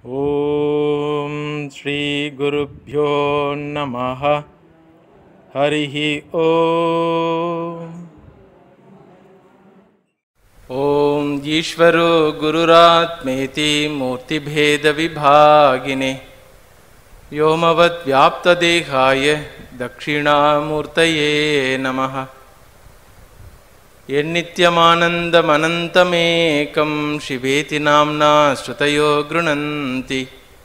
ॐ श्रीगुरुभ्यो नमः हरिः ॐ ॐ ईश्वरो गुरुरात्मेति मूर्तिभेदविभागिने व्योमवद्व्याप्तदेहाय दक्षिणामूर्तये नमः यन्नित्यमानन्दमनन्तमेकं शिवेति नाम्ना श्रुतयो गृणन्ति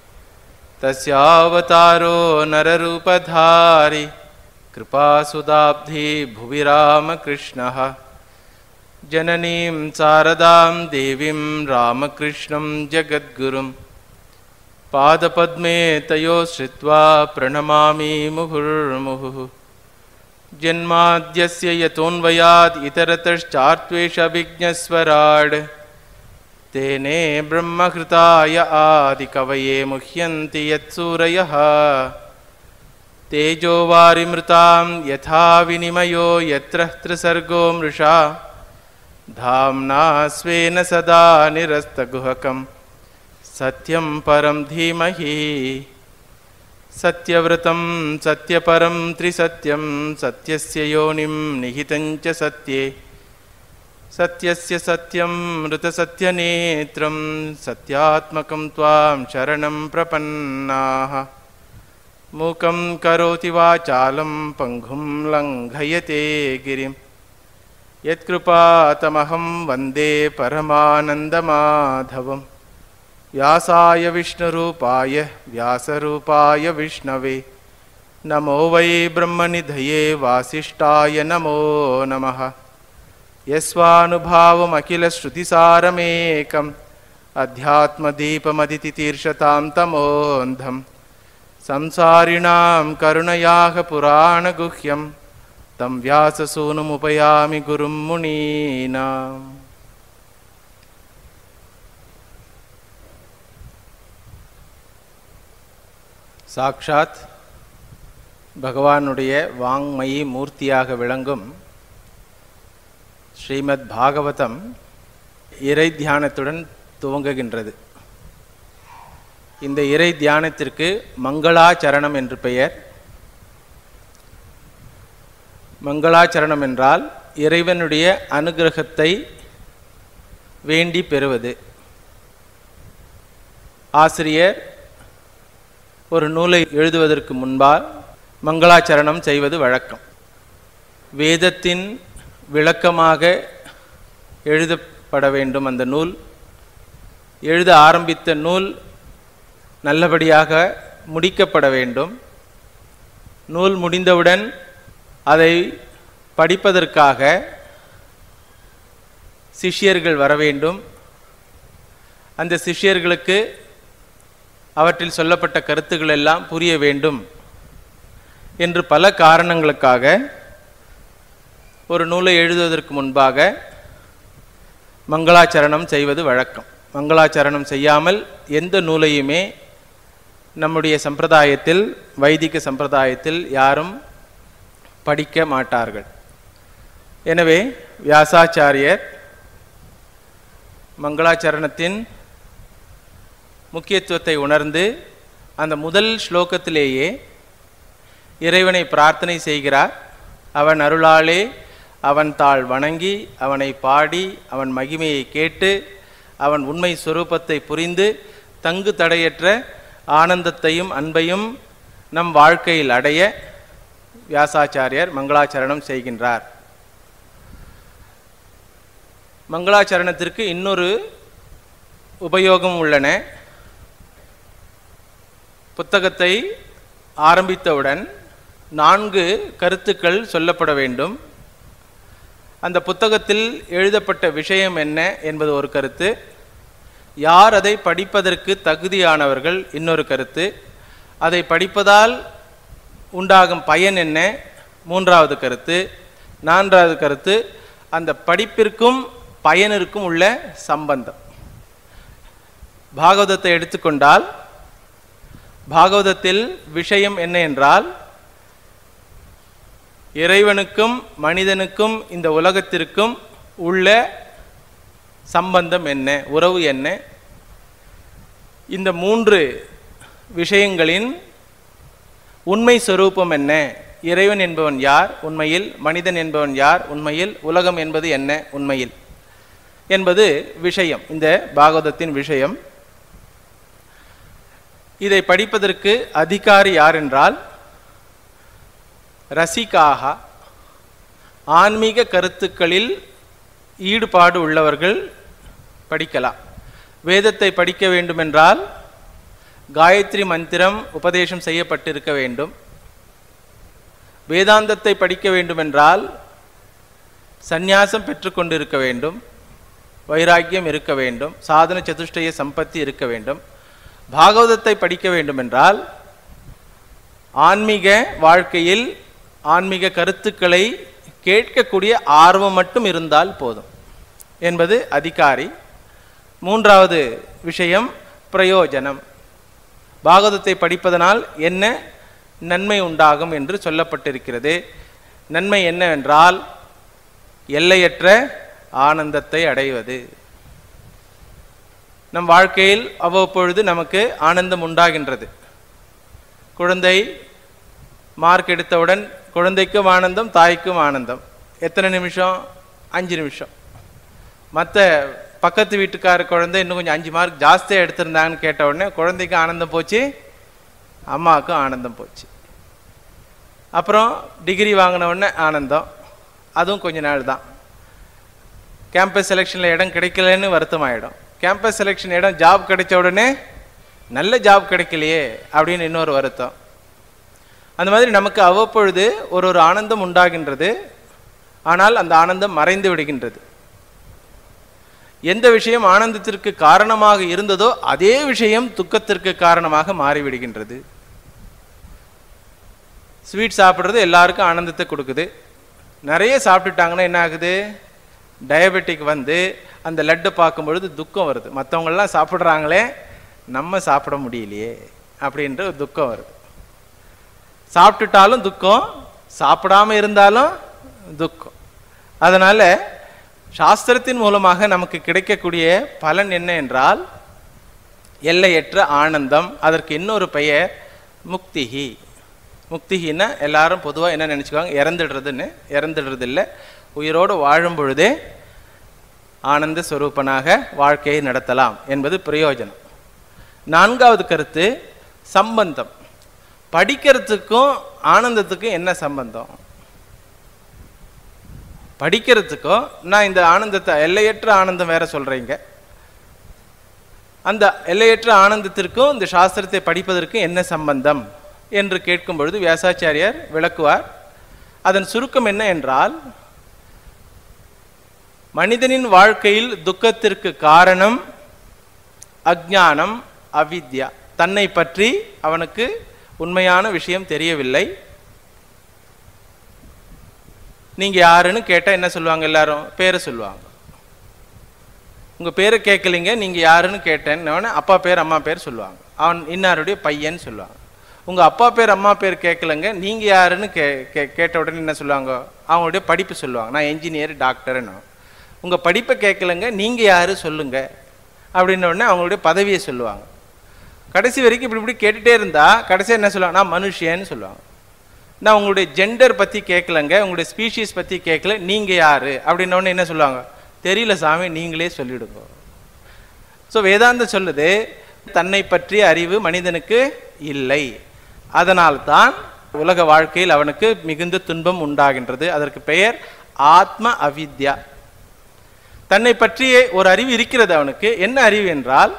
तस्यावतारो नररूपधारि कृपासुदाब्धि भुवि रामकृष्णः जननीं शारदां देवीं रामकृष्णं जगद्गुरुं पादपद्मे तयो श्रित्वा प्रणमामि मुहुर्मुहुः जन्माद्यस्य यतोऽन्वयात् इतरतश्चार्त्वेषभिज्ञस्वराड् तेने ब्रह्महृताय आदिकवये मुह्यन्ति यत्सूरयः तेजो वारिमृतां यथा विनिमयो यत्र त्रिसर्गो मृषा धाम्ना स्वेन सदा निरस्तगुहकं सत्यं परं धीमहि सत्यव्रतं सत्यपरं त्रिसत्यं सत्यस्य योनिं निहितं च सत्ये सत्यस्य सत्यं मृतसत्यनेत्रं सत्यात्मकं त्वां शरणं प्रपन्नाः मूकं करोति वाचालं पङ्गुं लङ्घयते गिरिं यत्कृपातमहं वन्दे परमानन्दमाधवम् व्यासाय विष्णुरूपाय व्यासरूपाय विष्णवे नमो वै ब्रह्मनिधये वासिष्ठाय नमो नमः यस्वानुभावमखिलश्रुतिसारमेकम् अध्यात्मदीपमदितितीर्षतां तमोऽन्धं संसारिणां करुणयाः पुराणगुह्यं तं व्याससूनुमुपयामि गुरुं मुनीनाम् சாக்ஷாத் பகவானுடைய வாங்மயி மூர்த்தியாக விளங்கும் ஸ்ரீமத் பாகவதம் இறை தியானத்துடன் துவங்குகின்றது இந்த இறை தியானத்திற்கு மங்களாச்சரணம் என்று பெயர் மங்களாச்சரணம் என்றால் இறைவனுடைய அனுகிரகத்தை வேண்டி பெறுவது ஆசிரியர் ஒரு நூலை எழுதுவதற்கு முன்பால் மங்களாச்சரணம் செய்வது வழக்கம் வேதத்தின் விளக்கமாக எழுதப்பட வேண்டும் அந்த நூல் எழுத ஆரம்பித்த நூல் நல்லபடியாக முடிக்கப்பட வேண்டும் நூல் முடிந்தவுடன் அதை படிப்பதற்காக சிஷ்யர்கள் வர வேண்டும் அந்த சிஷ்யர்களுக்கு அவற்றில் சொல்லப்பட்ட கருத்துக்கள் எல்லாம் புரிய வேண்டும் என்று பல காரணங்களுக்காக ஒரு நூலை எழுதுவதற்கு முன்பாக மங்களாச்சரணம் செய்வது வழக்கம் மங்களாச்சரணம் செய்யாமல் எந்த நூலையுமே நம்முடைய சம்பிரதாயத்தில் வைதிக சம்பிரதாயத்தில் யாரும் படிக்க மாட்டார்கள் எனவே வியாசாச்சாரியர் மங்களாச்சரணத்தின் முக்கியத்துவத்தை உணர்ந்து அந்த முதல் ஸ்லோகத்திலேயே இறைவனை பிரார்த்தனை செய்கிறார் அவன் அருளாலே அவன் தாள் வணங்கி அவனை பாடி அவன் மகிமையை கேட்டு அவன் உண்மை சுரூபத்தை புரிந்து தங்கு தடையற்ற ஆனந்தத்தையும் அன்பையும் நம் வாழ்க்கையில் அடைய வியாசாச்சாரியர் மங்களாச்சரணம் செய்கின்றார் மங்களாச்சரணத்திற்கு இன்னொரு உபயோகம் உள்ளன புத்தகத்தை ஆரம்பித்தவுடன் நான்கு கருத்துக்கள் சொல்லப்பட வேண்டும் அந்த புத்தகத்தில் எழுதப்பட்ட விஷயம் என்ன என்பது ஒரு கருத்து யார் அதை படிப்பதற்கு தகுதியானவர்கள் இன்னொரு கருத்து அதை படிப்பதால் உண்டாகும் பயன் என்ன மூன்றாவது கருத்து நான்காவது கருத்து அந்த படிப்பிற்கும் பயனிற்கும் உள்ள சம்பந்தம் பாகவதத்தை எடுத்துக்கொண்டால் பாகவதத்தில் விஷயம் என்ன என்றால் இறைவனுக்கும் மனிதனுக்கும் இந்த உலகத்திற்கும் உள்ள சம்பந்தம் என்ன உறவு என்ன இந்த மூன்று விஷயங்களின் உண்மை சொரூபம் என்ன இறைவன் என்பவன் யார் உண்மையில் மனிதன் என்பவன் யார் உண்மையில் உலகம் என்பது என்ன உண்மையில் என்பது விஷயம் இந்த பாகவதத்தின் விஷயம் இதை படிப்பதற்கு அதிகாரி யார் என்றால் ரசிகாக ஆன்மீக கருத்துக்களில் ஈடுபாடு உள்ளவர்கள் படிக்கலாம் வேதத்தை படிக்க வேண்டுமென்றால் காயத்ரி மந்திரம் உபதேசம் செய்யப்பட்டிருக்க வேண்டும் வேதாந்தத்தை படிக்க வேண்டுமென்றால் சந்நியாசம் பெற்றுக்கொண்டிருக்க வேண்டும் வைராக்கியம் இருக்க வேண்டும் சாதன சதுஷ்டய சம்பத்தி இருக்க வேண்டும் பாகவதத்தை படிக்க வேண்டுமென்றால் ஆன்மீக வாழ்க்கையில் ஆன்மீக கருத்துக்களை கேட்கக்கூடிய ஆர்வம் மட்டும் இருந்தால் போதும் என்பது அதிகாரி மூன்றாவது விஷயம் பிரயோஜனம் பாகவதத்தை படிப்பதனால் என்ன நன்மை உண்டாகும் என்று சொல்லப்பட்டிருக்கிறது நன்மை என்னவென்றால் எல்லையற்ற ஆனந்தத்தை அடைவது நம் வாழ்க்கையில் அவ்வப்பொழுது நமக்கு ஆனந்தம் உண்டாகின்றது குழந்தை மார்க் எடுத்தவுடன் குழந்தைக்கும் ஆனந்தம் தாய்க்கும் ஆனந்தம் எத்தனை நிமிஷம் அஞ்சு நிமிஷம் மற்ற பக்கத்து வீட்டுக்கார குழந்தை இன்னும் கொஞ்சம் அஞ்சு மார்க் ஜாஸ்தியாக எடுத்திருந்தாங்கன்னு கேட்ட உடனே குழந்தைக்கு ஆனந்தம் போச்சு அம்மாவுக்கும் ஆனந்தம் போச்சு அப்புறம் டிகிரி வாங்கின உடனே ஆனந்தம் அதுவும் கொஞ்ச நாள் தான் கேம்பஸ் செலெக்ஷனில் இடம் கிடைக்கலன்னு வருத்தம் ஆகிடும் கேம்பஸ் செலெக்ஷன் இடம் ஜாப் கிடைச்ச உடனே நல்ல ஜாப் கிடைக்கலையே அப்படின்னு இன்னொரு வருத்தம் அந்த மாதிரி நமக்கு அவ்வப்பொழுது ஒரு ஒரு ஆனந்தம் உண்டாகின்றது ஆனால் அந்த ஆனந்தம் மறைந்து விடுகின்றது எந்த விஷயம் ஆனந்தத்திற்கு காரணமாக இருந்ததோ அதே விஷயம் துக்கத்திற்கு காரணமாக மாறிவிடுகின்றது ஸ்வீட் சாப்பிட்றது எல்லாருக்கும் ஆனந்தத்தை கொடுக்குது நிறைய சாப்பிட்டுட்டாங்கன்னா என்ன ஆகுது டயபெட்டிக் வந்து அந்த லட்டை பார்க்கும் பொழுது துக்கம் வருது மற்றவங்கெல்லாம் சாப்பிட்றாங்களே நம்ம சாப்பிட முடியலையே அப்படின்ற ஒரு துக்கம் வருது சாப்பிட்டுட்டாலும் துக்கம் சாப்பிடாம இருந்தாலும் துக்கம் அதனால சாஸ்திரத்தின் மூலமாக நமக்கு கிடைக்கக்கூடிய பலன் என்ன என்றால் எல்லையற்ற ஆனந்தம் அதற்கு இன்னொரு பெயர் முக்திகி முக்திகின்னா எல்லாரும் பொதுவாக என்ன நினச்சிக்குவாங்க இறந்துடுறதுன்னு இறந்துடுறது இல்லை உயிரோடு வாழும் பொழுதே ஆனந்த ஸ்வரூபனாக வாழ்க்கையை நடத்தலாம் என்பது பிரயோஜனம் நான்காவது கருத்து சம்பந்தம் படிக்கிறதுக்கும் ஆனந்தத்துக்கும் என்ன சம்பந்தம் படிக்கிறதுக்கும் நான் இந்த ஆனந்தத்தை எல்லையற்ற ஆனந்தம் வேற சொல்றீங்க அந்த எல்லையற்ற ஆனந்தத்திற்கும் இந்த சாஸ்திரத்தை படிப்பதற்கும் என்ன சம்பந்தம் என்று கேட்கும் பொழுது வியாசாச்சாரியார் விளக்குவார் அதன் சுருக்கம் என்ன என்றால் மனிதனின் வாழ்க்கையில் துக்கத்திற்கு காரணம் அஜ்ஞானம் அவித்யா தன்னை பற்றி அவனுக்கு உண்மையான விஷயம் தெரியவில்லை நீங்க யாருன்னு கேட்டா என்ன சொல்லுவாங்க எல்லாரும் பேரை சொல்லுவாங்க உங்க பேரை கேட்கலீங்க நீங்க யாருன்னு கேட்டேன்னு அப்பா பேர் அம்மா பேர் சொல்லுவாங்க அவன் இன்னாருடைய பையன் சொல்லுவாங்க உங்க அப்பா பேர் அம்மா பேர் கேட்கலங்க நீங்க யாருன்னு கே கே- கேட்ட உடனே என்ன சொல்லுவாங்க அவங்களுடைய படிப்பு சொல்லுவாங்க நான் என்ஜினியர் டாக்டர்னு உங்க படிப்பை கேட்கலங்க நீங்க யாரு சொல்லுங்க அப்படின்ன உடனே அவங்களுடைய பதவியை சொல்லுவாங்க கடைசி வரைக்கும் இப்படி இப்படி கேட்டுட்டே இருந்தா கடைசியா என்ன சொல்லுவாங்க நான் மனுஷன்னு சொல்லுவாங்க நான் உங்களுடைய ஜெண்டர் பத்தி கேட்கலங்க உங்களுடைய ஸ்பீஷீஸ் பத்தி கேட்கல நீங்க யாரு அப்படின்ன உடனே என்ன சொல்லுவாங்க தெரியல சாமி நீங்களே சொல்லிடுங்க ஸோ வேதாந்தம் சொல்லுது தன்னை பற்றிய அறிவு மனிதனுக்கு இல்லை அதனால்தான் உலக வாழ்க்கையில் அவனுக்கு மிகுந்த துன்பம் உண்டாகின்றது அதற்கு பெயர் ஆத்ம அவித்யா தன்னை பற்றிய ஒரு அறிவு இருக்கிறது அவனுக்கு என்ன அறிவு என்றால்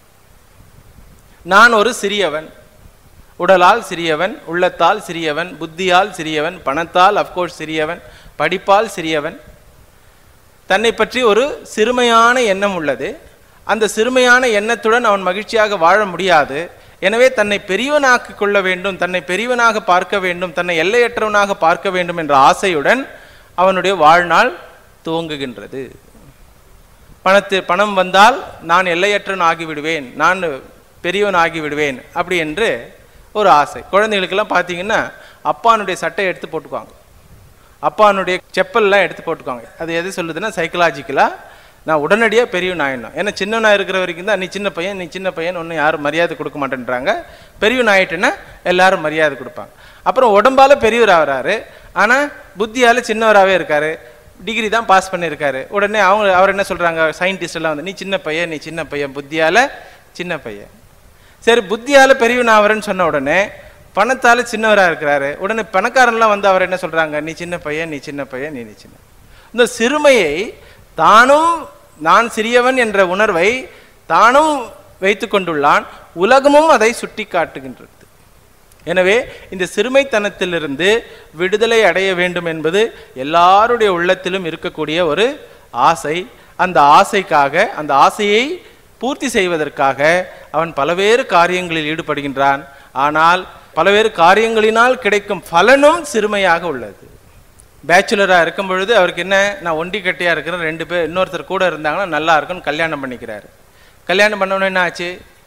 நான் ஒரு சிறியவன் உடலால் சிறியவன் உள்ளத்தால் சிறியவன் புத்தியால் சிறியவன் பணத்தால் அஃப்கோர்ஸ் சிறியவன் படிப்பால் சிறியவன் தன்னை பற்றி ஒரு சிறுமையான எண்ணம் உள்ளது அந்த சிறுமையான எண்ணத்துடன் அவன் மகிழ்ச்சியாக வாழ முடியாது எனவே தன்னை பெரியவனாக்கிக் கொள்ள வேண்டும் தன்னை பெரியவனாக பார்க்க வேண்டும் தன்னை எல்லையற்றவனாக பார்க்க வேண்டும் என்ற ஆசையுடன் அவனுடைய வாழ்நாள் துவங்குகின்றது பணத்து பணம் வந்தால் நான் எல்லையற்றவன் ஆகிவிடுவேன் நான் பெரியவன் ஆகி விடுவேன் அப்படி என்று ஒரு ஆசை குழந்தைகளுக்கெல்லாம் பார்த்தீங்கன்னா அப்பானுடைய சட்டை எடுத்து போட்டுக்குவாங்க அப்பானுடைய செப்பல்லாம் எடுத்து போட்டுக்குவாங்க அது எது சொல்லுதுன்னா சைக்கலாஜிக்கலாக நான் உடனடியாக பெரியவன் ஆயிடணும் ஏன்னா சின்னவனா இருக்கிற வரைக்கும் தான் நீ சின்ன பையன் நீ சின்ன பையன் ஒன்றும் யாரும் மரியாதை கொடுக்க மாட்டேன்றாங்க பெரியவன் ஆயிட்டுன்னா எல்லாரும் மரியாதை கொடுப்பாங்க அப்புறம் உடம்பால பெரியவர் ஆகிறாரு ஆனால் புத்தியால் சின்னவராகவே இருக்காரு டிகிரி தான் பாஸ் பண்ணியிருக்காரு உடனே அவங்க அவர் என்ன சொல்கிறாங்க சயின்டிஸ்ட் எல்லாம் வந்து நீ சின்ன பையன் நீ சின்ன பையன் புத்தியால் சின்ன பையன் சரி புத்தியால் பெரியவன் ஆவரன்னு சொன்ன உடனே பணத்தால் சின்னவராக இருக்கிறாரு உடனே பணக்காரன்லாம் வந்து அவர் என்ன சொல்கிறாங்க நீ சின்ன பையன் நீ சின்ன பையன் நீ நீ சின்ன இந்த சிறுமையை தானும் நான் சிறியவன் என்ற உணர்வை தானும் வைத்து கொண்டுள்ளான் உலகமும் அதை சுட்டி காட்டுகின்றது எனவே இந்த சிறுமைத்தனத்திலிருந்து விடுதலை அடைய வேண்டும் என்பது எல்லாருடைய உள்ளத்திலும் இருக்கக்கூடிய ஒரு ஆசை அந்த ஆசைக்காக அந்த ஆசையை பூர்த்தி செய்வதற்காக அவன் பலவேறு காரியங்களில் ஈடுபடுகின்றான் ஆனால் பலவேறு காரியங்களினால் கிடைக்கும் பலனும் சிறுமையாக உள்ளது பேச்சுலராக இருக்கும் பொழுது அவருக்கு என்ன நான் ஒண்டி கட்டியாக இருக்கிறேன் ரெண்டு பேர் இன்னொருத்தர் கூட இருந்தாங்கன்னா நல்லா இருக்கும்னு கல்யாணம் பண்ணிக்கிறாரு கல்யாணம் பண்ண உடனே என்ன ஆச்சு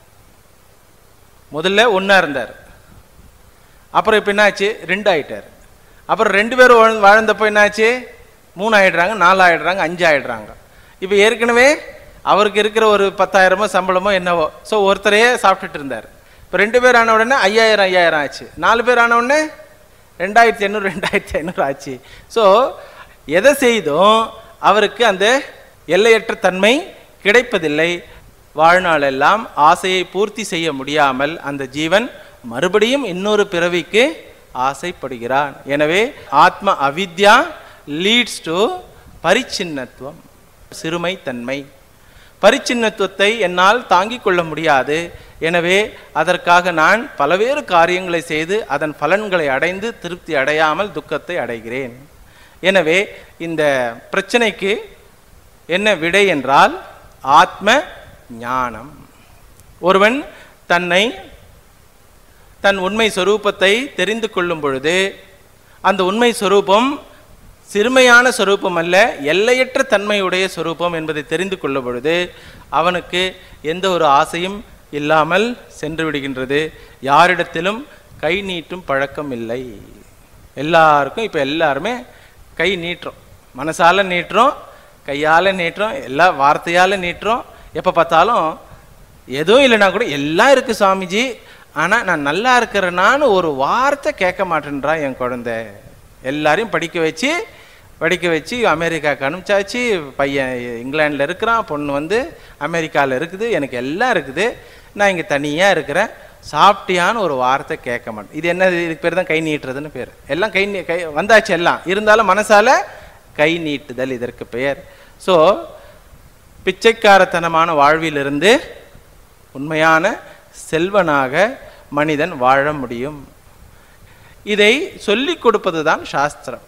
முதல்ல ஒன்றா இருந்தார் அப்புறம் இப்போ என்னாச்சு ரெண்டு ஆயிட்டார் அப்புறம் ரெண்டு பேரும் வாழ்- வாழ்ந்தப்போ என்னாச்சு மூணு ஆயிடுறாங்க நாலு ஆயிடுறாங்க அஞ்சு ஆயிடுறாங்க இப்போ ஏற்கனவே அவருக்கு இருக்கிற ஒரு பத்தாயிரமோ சம்பளமோ என்னவோ ஸோ ஒருத்தரையே சாப்பிட்டுட்டு இருந்தார் இப்போ ரெண்டு பேர் ஆன உடனே ஐயாயிரம் ஐயாயிரம் ஆச்சு நாலு பேர் ஆன உடனே ரெண்டாயிரத்தி ஐநூறு ரெண்டாயிரத்தி ஐநூறு ஆச்சு ஸோ எதை செய்தும் அவருக்கு அந்த எல்லையற்ற தன்மை கிடைப்பதில்லை வாழ்நாளெல்லாம் ஆசையை பூர்த்தி செய்ய முடியாமல் அந்த ஜீவன் மறுபடியும் இன்னொரு பிறவிக்கு ஆசைப்படுகிறான் எனவே ஆத்ம அவித்யா லீட்ஸ் டு பரிச்சின்னத்துவம் சிறுமைத்தன்மை பரிச்சின்னத்துவத்தை என்னால் தாங்கிக் கொள்ள முடியாது எனவே அதற்காக நான் பலவேறு காரியங்களை செய்து அதன் பலன்களை அடைந்து திருப்தி அடையாமல் துக்கத்தை அடைகிறேன் எனவே இந்த பிரச்சனைக்கு என்ன விடை என்றால் ஆத்ம ஞானம் ஒருவன் தன்னை தன் உண்மை சொரூபத்தை தெரிந்து கொள்ளும் பொழுது அந்த உண்மை சொரூபம் சிறுமையான சொரூபம் அல்ல எல்லையற்ற தன்மையுடைய சொரூபம் என்பதை தெரிந்து கொள்ளும் பொழுது அவனுக்கு எந்த ஒரு ஆசையும் இல்லாமல் சென்று விடுகின்றது யாரிடத்திலும் கை நீட்டும் பழக்கம் இல்லை எல்லாருக்கும் இப்போ எல்லாருமே கை நீட்டுறோம் மனசால நீட்டுறோம் கையால் நீட்டுறோம் எல்லா வார்த்தையால் நீட்டுறோம் எப்போ பார்த்தாலும் எதுவும் இல்லைனா கூட எல்லாம் இருக்குது சுவாமிஜி ஆனால் நான் நல்லா இருக்கிறேனான்னு ஒரு வார்த்தை கேட்க மாட்டேன்றா என் குழந்தை எல்லாரையும் படிக்க வச்சு படிக்க வச்சு அமெரிக்காவுக்கு அனுப்பிச்சாச்சு பையன் இங்கிலாண்டில் இருக்கிறான் பொண்ணு வந்து அமெரிக்காவில் இருக்குது எனக்கு எல்லாம் இருக்குது நான் இங்கே தனியாக இருக்கிறேன் சாப்பிட்டியான்னு ஒரு வார்த்தை கேட்க மாட்டேன் இது என்ன இதுக்கு பேர் தான் கை நீட்டுறதுன்னு பேர் எல்லாம் கை நீ கை வந்தாச்சு எல்லாம் இருந்தாலும் மனசால கை நீட்டுதல் இதற்கு பெயர் ஸோ பிச்சைக்காரத்தனமான வாழ்விலிருந்து உண்மையான செல்வனாக மனிதன் வாழ முடியும் இதை சொல்லிக் கொடுப்பது தான் சாஸ்திரம்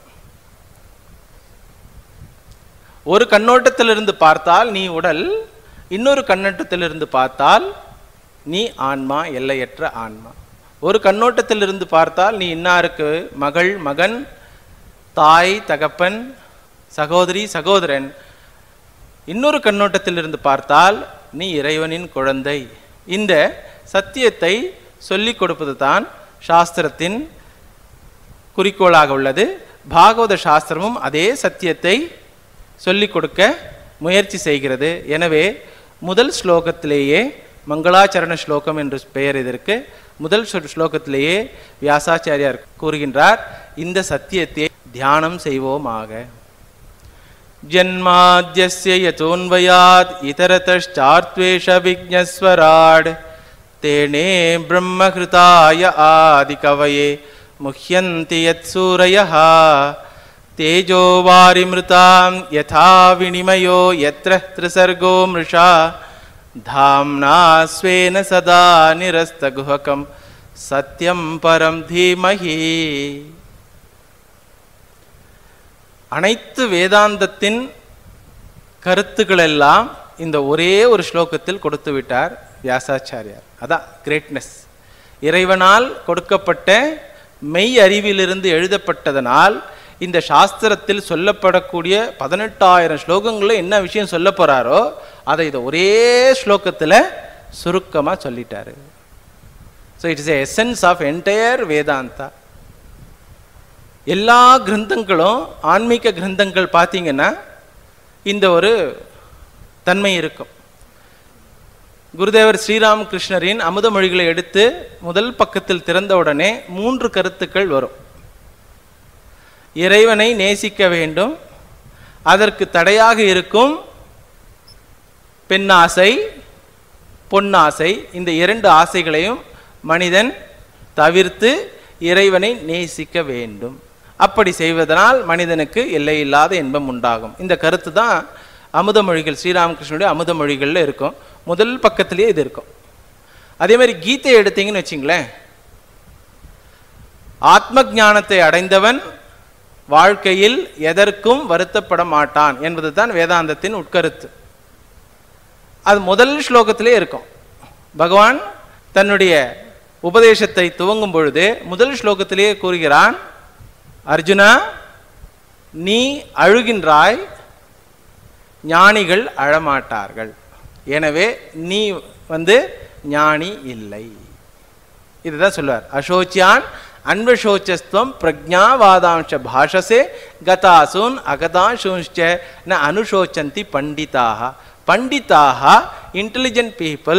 ஒரு கண்ணோட்டத்திலிருந்து பார்த்தால் நீ உடல் இன்னொரு கண்ணோட்டத்திலிருந்து பார்த்தால் நீ ஆன்மா எல்லையற்ற ஆன்மா ஒரு கண்ணோட்டத்திலிருந்து பார்த்தால் நீ இன்னாருக்கு மகள் மகன் தாய் தகப்பன் சகோதரி சகோதரன் இன்னொரு கண்ணோட்டத்திலிருந்து பார்த்தால் நீ இறைவனின் குழந்தை இந்த சத்தியத்தை சொல்லிக் கொடுப்பது தான் சாஸ்திரத்தின் குறிக்கோளாக உள்ளது பாகவத சாஸ்திரமும் அதே சத்தியத்தை சொல்லிக் கொடுக்க முயற்சி செய்கிறது எனவே முதல் ஸ்லோகத்திலேயே மங்களாச்சரண ஸ்லோகம் என்று பெயர் இதற்கு முதல் ஸ்லோ- ஸ்லோகத்திலேயே வியாசாச்சாரியார் கூறுகின்றார் இந்த சத்தியத்தை தியானம் செய்வோமாக जन्माद्यस्य यतोऽन्वयात् इतरतश्चार्त्वेषविज्ञस्वराड् तेने ब्रह्महृताय आदिकवये मुह्यन्ति यत्सूरयः तेजो वारिमृतां यथा विनिमयो यत्र त्रिसर्गो मृषा धाम्ना स्वेन सदा निरस्तगुहकं सत्यं परं धीमहि அனைத்து வேதாந்தத்தின் கருத்துக்கள் எல்லாம் இந்த ஒரே ஒரு ஸ்லோகத்தில் கொடுத்து விட்டார் வியாசாச்சாரியார் அதான் கிரேட்னஸ் இறைவனால் கொடுக்கப்பட்ட மெய் அறிவிலிருந்து எழுதப்பட்டதனால் இந்த சாஸ்திரத்தில் சொல்லப்படக்கூடிய பதினெட்டாயிரம் ஸ்லோகங்களில் என்ன விஷயம் சொல்ல போறாரோ அதை இதை ஒரே ஸ்லோகத்தில் சுருக்கமாக சொல்லிட்டாரு so it's a essence of entire Vedanta எல்லா கிரந்தங்களும் ஆன்மீக கிரந்தங்கள் பார்த்தீங்கன்னா இந்த ஒரு தன்மை இருக்கும் குருதேவர் ஸ்ரீராமகிருஷ்ணரின் அமுத மொழிகளை எடுத்து முதல் பக்கத்தில் திறந்தவுடனே மூன்று கருத்துக்கள் வரும் இறைவனை நேசிக்க வேண்டும் அதற்கு தடையாக இருக்கும் பெண்ணாசை பொன்னாசை இந்த இரண்டு ஆசைகளையும் மனிதன் தவிர்த்து இறைவனை நேசிக்க வேண்டும் அப்படி செய்வதனால் மனிதனுக்கு எல்லையில்லாத இன்பம் உண்டாகும் இந்த கருத்து தான் அமுத மொழிகள் ஸ்ரீராமகிருஷ்ணனுடைய அமுத மொழிகளில் இருக்கும் முதல் பக்கத்திலேயே இது இருக்கும் அதே மாதிரி கீதை எடுத்தீங்கன்னு வச்சிங்களேன் ஆத்ம ஞானத்தை அடைந்தவன் வாழ்க்கையில் எதற்கும் வருத்தப்பட மாட்டான் என்பது தான் வேதாந்தத்தின் உட்கருத்து அது முதல் ஸ்லோகத்திலே இருக்கும் பகவான் தன்னுடைய உபதேசத்தை துவங்கும் பொழுது முதல் ஸ்லோகத்திலேயே கூறுகிறான் அர்ஜுனா நீ அழுகின்றாய் ஞானிகள் அழமாட்டார்கள் எனவே நீ வந்து ஞானி இல்லை இதுதான் சொல்லுவார் அசோச்சியான் அன்வசோச்சஸ்துவம் பிரஜாவாதாம்ச பாஷசே கதாசூன் அகதாசூன்ச்ச ந அனுசோச்சந்தி பண்டிதாக பண்டிதாக இன்டெலிஜென்ட் பீப்புள்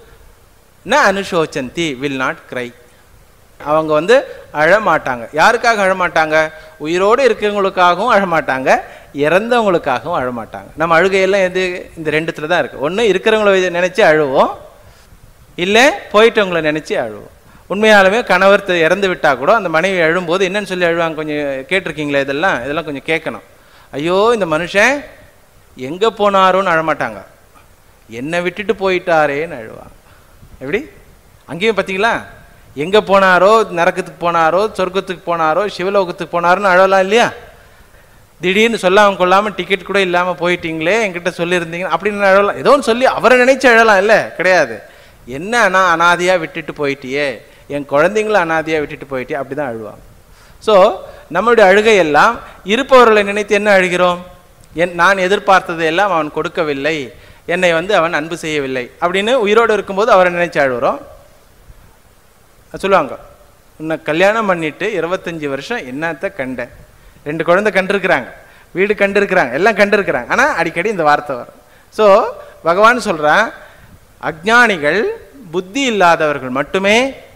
ந அனுசோச்சந்தி வில் நாட் கிரை அவங்க வந்து அழமாட்டாங்க யாருக்காக அழமாட்டாங்க உயிரோடு இருக்கிறவங்களுக்காகவும் அழமாட்டாங்க இறந்தவங்களுக்காகவும் அழமாட்டாங்க நம்ம அழுகையெல்லாம் எது இந்த ரெண்டுத்துல தான் இருக்குது ஒன்று இருக்கிறவங்கள நினச்சி அழுவோம் இல்லை போயிட்டவங்களை நினச்சி அழுவோம் உண்மையாலுமே கணவர் த- இறந்து விட்டா கூட அந்த மனைவி அழும்போது என்னன்னு சொல்லி அழுவாங்க கொஞ்சம் கேட்டிருக்கீங்களா இதெல்லாம் இதெல்லாம் கொஞ்சம் கேட்கணும் ஐயோ இந்த மனுஷன் எங்கே போனாரோன்னு அழமாட்டாங்க என்னை விட்டுட்டு போயிட்டாரேன்னு அழுவாங்க எப்படி அங்கேயும் பார்த்தீங்களா எங்கே போனாரோ நரக்கத்துக்கு போனாரோ சொர்க்கத்துக்கு போனாரோ சிவலோகத்துக்கு போனாரோன்னு அழலாம் இல்லையா திடீர்னு சொல்லாம கொள்ளாமல் டிக்கெட் கூட இல்லாமல் போயிட்டீங்களே என்கிட்ட சொல்லியிருந்தீங்க அப்படின்னு அழலாம் ஏதோ ஒன்று சொல்லி அவரை நினைச்சு அழலாம் இல்லை கிடையாது என்ன அனா அனாதையாக விட்டுட்டு போயிட்டியே என் குழந்தைங்கள அனாதையாக விட்டுட்டு போயிட்டே அப்படி தான் அழுவாங்க ஸோ நம்மளுடைய அழுகை எல்லாம் இருப்பவர்களை நினைத்து என்ன அழுகிறோம் என் நான் எதிர்பார்த்ததை எல்லாம் அவன் கொடுக்கவில்லை என்னை வந்து அவன் அன்பு செய்யவில்லை அப்படின்னு உயிரோடு இருக்கும்போது அவரை நினைச்சு அழுகிறோம் சொல்லுவாங்க உன்னை கல்யாணம் பண்ணிட்டு இருபத்தஞ்சி வருஷம் என்னத்த கண்ட ரெண்டு குழந்தை கண்டிருக்கிறாங்க வீடு கண்டிருக்கிறாங்க எல்லாம் கண்டிருக்கிறாங்க ஆனால் அடிக்கடி இந்த வார்த்தை வரும் ஸோ பகவான் சொல்கிறான் அஜ்ஞானிகள் புத்தி இல்லாதவர்கள் மட்டுமே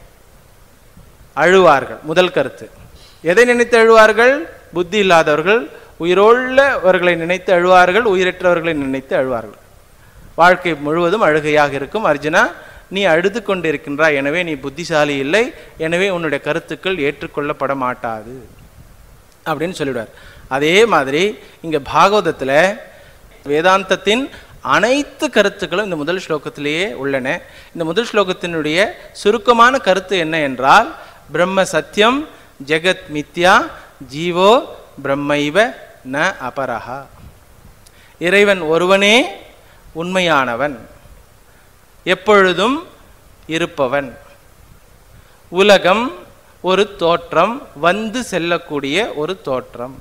அழுவார்கள் முதல் கருத்து எதை நினைத்து அழுவார்கள் புத்தி இல்லாதவர்கள் உயிரோள்ளவர்களை நினைத்து அழுவார்கள் உயிரற்றவர்களை நினைத்து அழுவார்கள் வாழ்க்கை முழுவதும் அழுகையாக இருக்கும் அர்ஜுனா நீ அழுது கொண்டிருக்கின்றாய் எனவே நீ புத்திசாலி இல்லை எனவே உன்னுடைய கருத்துக்கள் ஏற்றுக்கொள்ளப்பட மாட்டாது அப்படின்னு சொல்லிடுவார் அதே மாதிரி இங்க பாகவதத்துல வேதாந்தத்தின் அனைத்து கருத்துக்களும் இந்த முதல் ஸ்லோகத்திலேயே உள்ளன இந்த முதல் ஸ்லோகத்தினுடைய சுருக்கமான கருத்து என்ன என்றால் பிரம்ம சத்தியம் ஜெகத் மித்யா ஜீவோ பிரம்மைவ ந அபரஹா இறைவன் ஒருவனே உண்மையானவன் எப்பொழுதும் இருப்பவன் உலகம் ஒரு தோற்றம் வந்து செல்லக்கூடிய ஒரு தோற்றம்